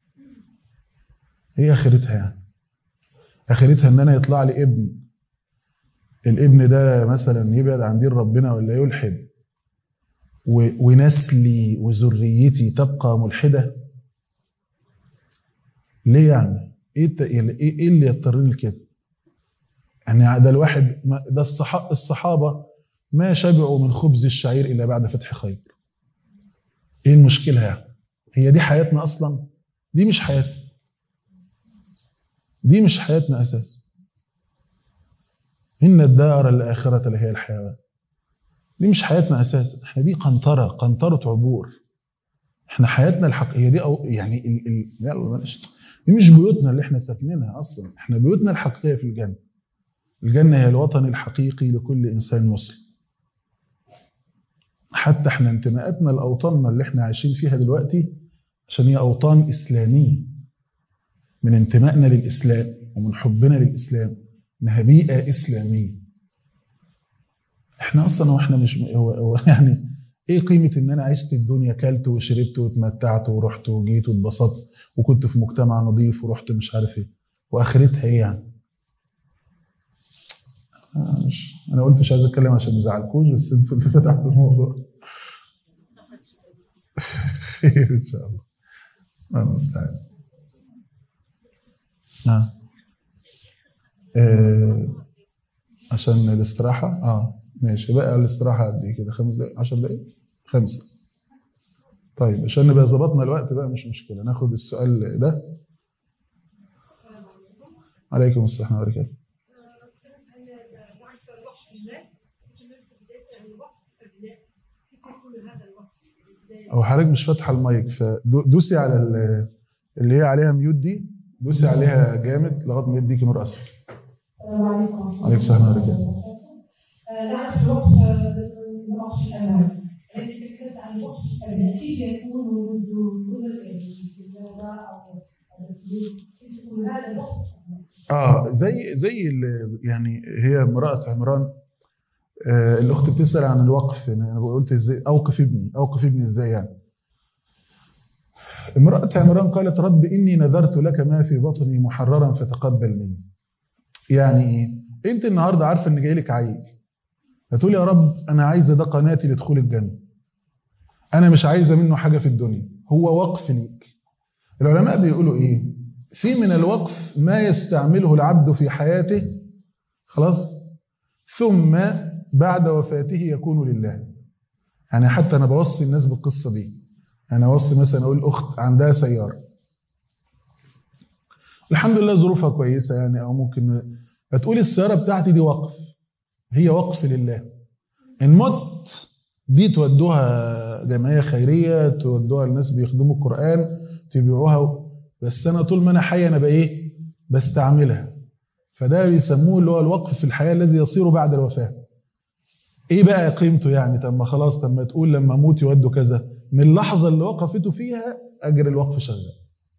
إيه آخرتها يعني؟ آخرتها إن أنا يطلع لي ابن الابن ده مثلا يبعد عن دين ربنا ولا يلحد ونسلي وذريتي تبقى ملحدة ليه يعني ايه ايه اللي يضطرني لكده يعني ده الواحد ده الصحابة ما شبعوا من خبز الشعير إلا بعد فتح خيبر ايه المشكلة يعني هي دي حياتنا أصلا دي مش حياتنا دي مش حياتنا أساس إن الدار الآخرة لهي الحيوان دي مش حياتنا اساسا احنا دي قنطره قنطره عبور احنا حياتنا الحقيقيه دي أو يعني ال ال لا دي مش بيوتنا اللي احنا ساكنينها اصلا احنا بيوتنا الحقيقيه في الجنه الجنه هي الوطن الحقيقي لكل انسان مسلم حتى احنا انتماءاتنا لاوطاننا اللي احنا عايشين فيها دلوقتي عشان هي اوطان اسلاميه من انتمائنا للاسلام ومن حبنا للاسلام انها بيئه اسلاميه احنا اصلا واحنا مش هو, هو يعني ايه قيمه ان انا عشت الدنيا كلت وشربت واتمتعت ورحت وجيت واتبسطت وكنت في مجتمع نظيف ورحت مش عارف ايه واخرتها ايه يعني أنا مش انا قلت مش عايز اتكلم عشان ما ازعلكوش بس انتوا اللي فتحتوا الموضوع خير ان شاء الله الله المستعان نعم آه عشان الاستراحه اه ماشي بقى الاستراحة قد ايه كده خمس دقايق 10 دقايق خمسة طيب عشان نبقى ظبطنا الوقت بقى مش مشكلة ناخد السؤال ده عليكم السلام ورحمة الله وبركاته هو حضرتك مش فاتحه المايك فدوسي على اللي هي عليها ميوت دي دوسي عليها جامد لغايه ما يديكي نور اصفر السلام عليكم عليكم السلام ورحمه الله نعرف الوقف الوقف الأمام الذي تكلمت عن الوقف الأبناء كيف يكون منذ منذ في الزوجة أو كيف يكون هذا الوقف اه زي زي يعني هي امرأة عمران آه الاخت بتسأل عن الوقف انا قلت ازاي اوقف ابني اوقف ابني ازاي يعني امرأة عمران قالت رب اني نذرت لك ما في بطني محررا فتقبل مني يعني ايه انت النهارده عارفه ان جاي لك عيل فتقول يا رب انا عايزه ده قناتي لدخول الجنه انا مش عايزه منه حاجه في الدنيا هو وقف ليك العلماء بيقولوا ايه في من الوقف ما يستعمله العبد في حياته خلاص ثم بعد وفاته يكون لله يعني حتى انا بوصي الناس بالقصه دي انا اوصي مثلا اقول اخت عندها سياره الحمد لله ظروفها كويسه يعني او ممكن هتقول السياره بتاعتي دي وقف هي وقف لله ان مت دي تودوها جمعيه خيريه تودوها لناس بيخدموا القران تبيعوها بس انا طول ما انا حي انا بقى ايه بستعملها فده بيسموه اللي هو الوقف في الحياه الذي يصير بعد الوفاه ايه بقى قيمته يعني طب ما خلاص طب ما تقول لما اموت يودوا كذا من اللحظه اللي وقفته فيها اجر الوقف شغال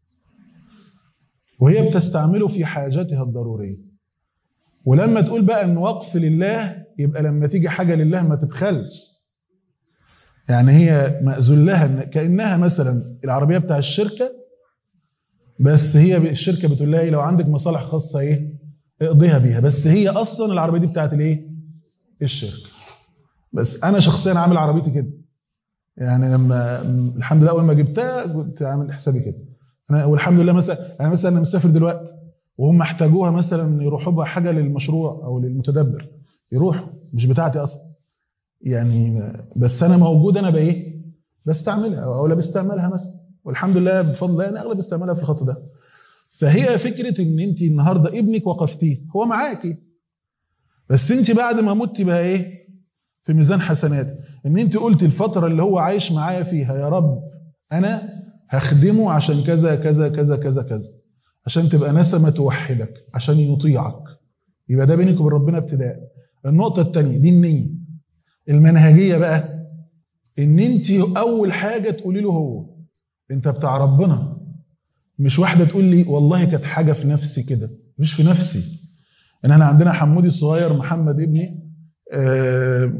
وهي بتستعمله في حاجاتها الضروريه ولما تقول بقى ان وقف لله يبقى لما تيجي حاجه لله ما تبخلش يعني هي مأذون لها كانها مثلا العربيه بتاع الشركه بس هي الشركه بتقول لها ايه لو عندك مصالح خاصه ايه اقضيها بيها بس هي اصلا العربيه دي بتاعت الايه الشركه بس انا شخصيا عامل عربيتي كده يعني لما الحمد لله اول ما جبتها كنت عامل حسابي كده انا والحمد لله مثلا انا مثلا انا مسافر دلوقتي وهم احتاجوها مثلا يروحوا بها حاجه للمشروع او للمتدبر يروحوا مش بتاعتي اصلا يعني بس انا موجود انا بايه بستعملها او لا بستعملها مثلا والحمد لله بفضل الله انا اغلب استعملها في الخط ده فهي فكره ان انت النهارده ابنك وقفتيه هو معاكي بس انت بعد ما مت بقى ايه في ميزان حسنات ان انت قلت الفتره اللي هو عايش معايا فيها يا رب انا هخدمه عشان كذا كذا كذا كذا كذا عشان تبقى نسمه توحدك عشان يطيعك يبقى ده بينك وبين ربنا ابتداء النقطه الثانيه دي النيه المنهجيه بقى ان انت اول حاجه تقولي له هو انت بتاع ربنا مش واحده تقول لي والله كانت حاجه في نفسي كده مش في نفسي ان احنا عندنا حمودي الصغير محمد ابني آه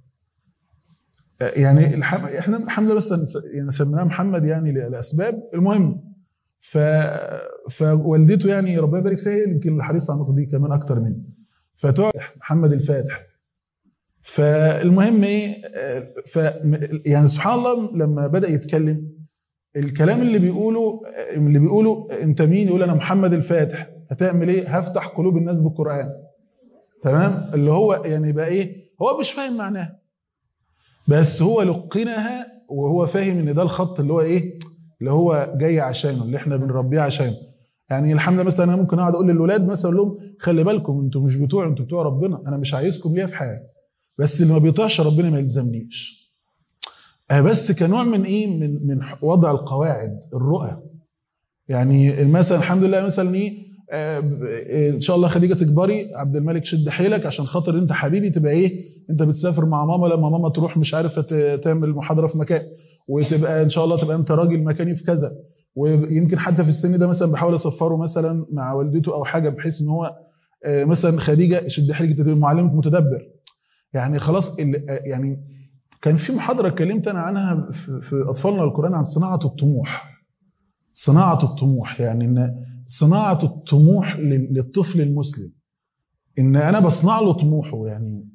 يعني الحم... احنا الحمد لله بس يعني سميناه محمد يعني لاسباب المهم ف... فوالدته يعني ربنا يبارك فيها يمكن الحريص على النقطه دي كمان اكتر مني فتقعد محمد الفاتح فالمهم ايه ف يعني سبحان الله لما بدا يتكلم الكلام اللي بيقوله اللي بيقوله انت مين يقول انا محمد الفاتح هتعمل ايه هفتح قلوب الناس بالقران تمام اللي هو يعني يبقى ايه هو مش فاهم معناها بس هو لقنها وهو فاهم ان ده الخط اللي هو ايه اللي هو جاي عشانه اللي احنا بنربيه عشانه يعني الحمد لله مثلا انا ممكن اقعد اقول للولاد مثلا اقول لهم خلي بالكم انتوا مش بتوع انتوا بتوع ربنا انا مش عايزكم ليا في حاجه بس اللي ما بيطيعش ربنا ما يلزمنيش بس كنوع من ايه من من وضع القواعد الرؤى يعني مثلا الحمد لله مثلا ايه ان شاء الله خديجه تكبري عبد الملك شد حيلك عشان خاطر انت حبيبي تبقى ايه انت بتسافر مع ماما لما ماما تروح مش عارفه تعمل محاضره في مكان وتبقى ان شاء الله تبقى انت راجل مكاني في كذا ويمكن حتى في السن ده مثلا بحاول اسفره مثلا مع والدته او حاجه بحيث ان هو مثلا خديجه شد حيلك تبقى معلمه متدبر يعني خلاص يعني كان في محاضره اتكلمت انا عنها في اطفالنا القران عن صناعه الطموح صناعه الطموح يعني ان صناعه الطموح للطفل المسلم ان انا بصنع له طموحه يعني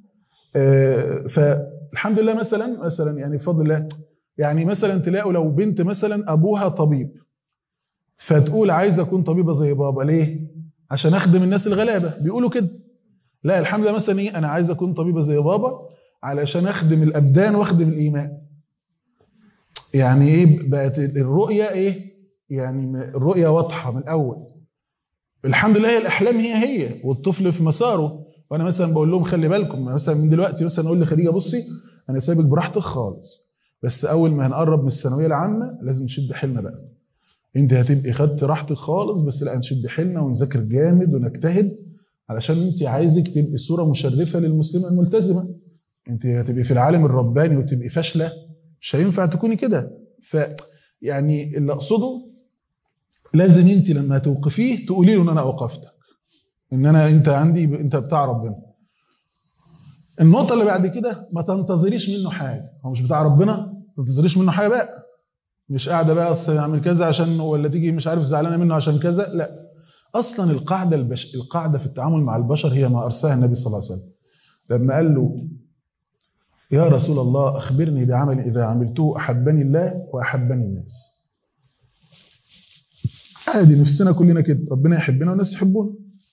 فالحمد لله مثلا مثلا يعني بفضل الله يعني مثلا تلاقوا لو بنت مثلا ابوها طبيب فتقول عايزه اكون طبيبه زي بابا ليه عشان اخدم الناس الغلابه بيقولوا كده لا الحمد لله مثلا ايه انا عايز اكون طبيبه زي بابا علشان اخدم الابدان واخدم الايمان يعني ايه بقت الرؤيه ايه يعني الرؤيه واضحه من الاول الحمد لله هي الاحلام هي هي والطفل في مساره وانا مثلا بقول لهم خلي بالكم مثلا من دلوقتي مثلا اقول لخديجه بصي انا سايبك براحتك خالص بس اول ما هنقرب من الثانويه العامه لازم نشد حيلنا بقى انت هتبقي خدت راحتك خالص بس لا نشد حيلنا ونذاكر جامد ونجتهد علشان انت عايزك تبقي صوره مشرفه للمسلمه الملتزمه انت هتبقي في العالم الرباني وتبقي فاشله مش هينفع تكوني كده ف يعني اللي اقصده لازم انت لما توقفيه تقولي له ان انا اوقفتك ان انا انت عندي انت بتاع ربنا النقطه اللي بعد كده ما تنتظريش منه حاجه هو مش بتاع ربنا ما تنتظريش منه حاجه بقى مش قاعده بقى اصل اعمل كذا عشان ولا تيجي مش عارف زعلانه منه عشان كذا لا اصلا القاعده البش... القاعده في التعامل مع البشر هي ما ارساها النبي صلى الله عليه وسلم لما قال له يا رسول الله اخبرني بعمل اذا عملته احبني الله واحبني الناس عادي نفسنا كلنا كده ربنا يحبنا والناس يحبونا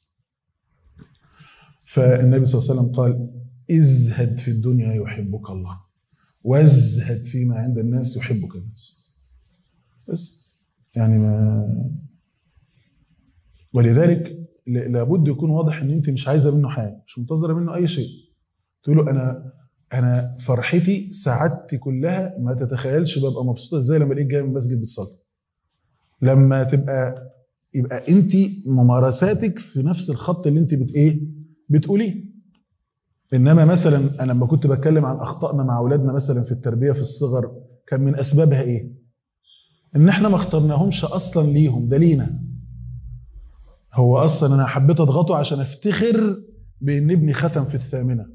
فالنبي صلى الله عليه وسلم قال ازهد في الدنيا يحبك الله وازهد فيما عند الناس يحبك الناس بس يعني ما ولذلك ل- لابد يكون واضح ان انت مش عايزه منه حاجه مش منتظره منه اي شيء تقول له انا انا فرحتي سعادتي كلها ما تتخيلش ببقى مبسوطه ازاي لما الاقيك جاي من المسجد بالصلاه لما تبقى يبقى انت ممارساتك في نفس الخط اللي انت بت ايه بتقوليه انما مثلا انا لما كنت بتكلم عن اخطائنا مع اولادنا مثلا في التربيه في الصغر كان من اسبابها ايه ان احنا ما اخترناهمش اصلا ليهم ده لينا هو اصلا انا حبيت اضغطه عشان افتخر بان ابني ختم في الثامنه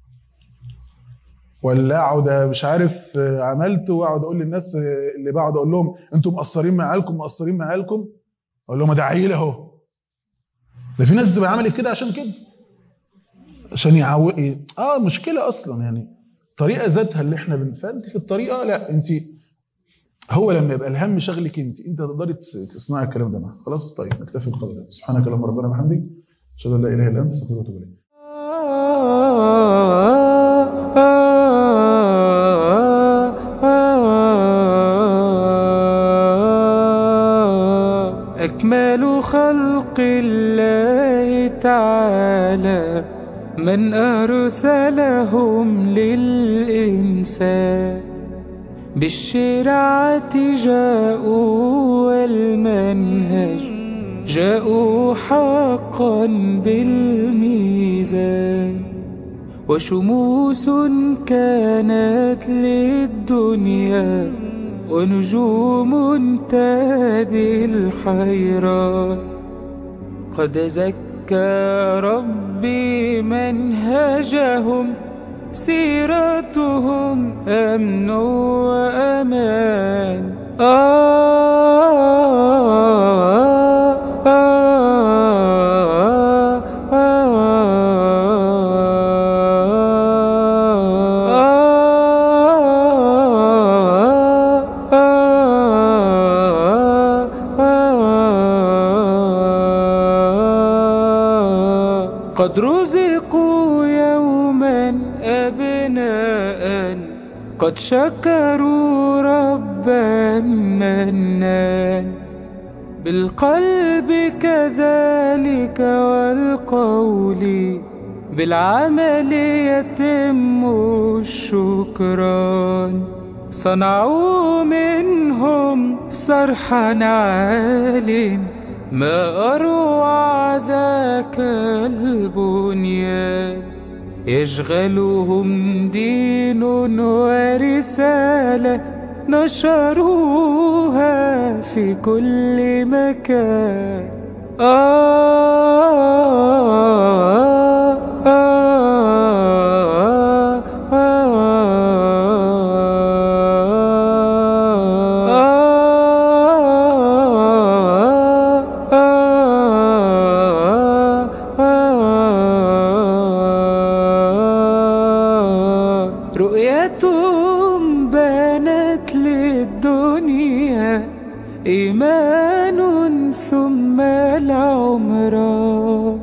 ولا اقعد مش عارف آه، عملت واقعد اقول للناس آه، اللي بقعد اقول لهم انتم مقصرين مع عيالكم مقصرين مع عيالكم اقول لهم ده عيل اهو ده في ناس بتبقى عملت كده عشان كده عشان يعوق إيه؟ اه مشكله اصلا يعني الطريقه ذاتها اللي احنا بن فانت في الطريقه لا انت هو لما يبقى الهم شغلك انت انت تقدري تس- تصنعي الكلام ده معاه خلاص طيب نكتفي بقدر ده سبحانك اللهم ربنا وبحمدك اشهد ان لا اله الا انت استغفرك واتوب اليك أكمل خلق الله تعالى من أرسلهم للإنسان بالشرعة جاءوا والمنهج جاءوا حقا بالميزان وشموس كانت للدنيا ونجوم تهدي الحيران قد زكى ربي منهجهم سيرتهم أمن وأمان آه آه آه قد رزقوا يوما أبناء قد شكروا ربا منان بالقلب كذلك والقول بالعمل يتم الشكران صنعوا منهم صرحا عال ما أروع ذاك البنيان يشغلهم دين ورسالة نشروها في كل مكان آه آه آه رؤيتهم بانت للدنيا إيمان ثم العمران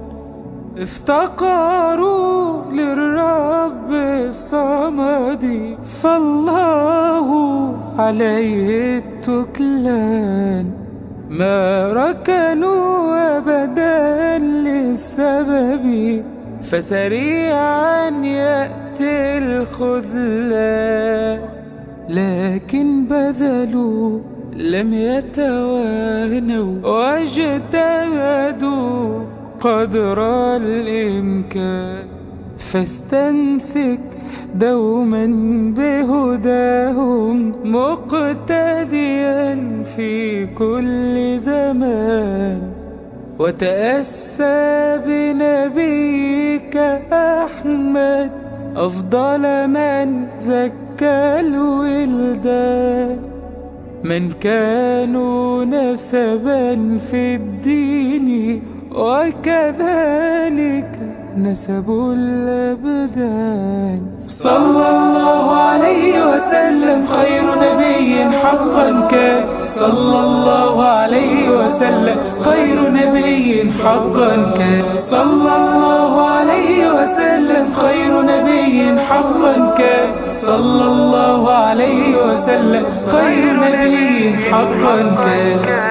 افتقروا للرب الصمد فالله عليه التكلان ما ركنوا أبدا للسبب فسريعا يأتي الخذلان لكن بذلوا لم يتوانوا واجتهدوا قدر الإمكان فاستمسك دوما بهداهم مقتديا في كل زمان وتأسى بنبيك أحمد أفضل من زكى الولدان من كانوا نسبا في الدين وكذلك نسب الأبدان صلى الله عليه وسلم خير نبي حقا كان كان صلى الله عليه وسلم خير نبي حقا كان صلى الله عليه وسلم خير نبي حقا كان صلى الله عليه وسلم خير نبي حقا كان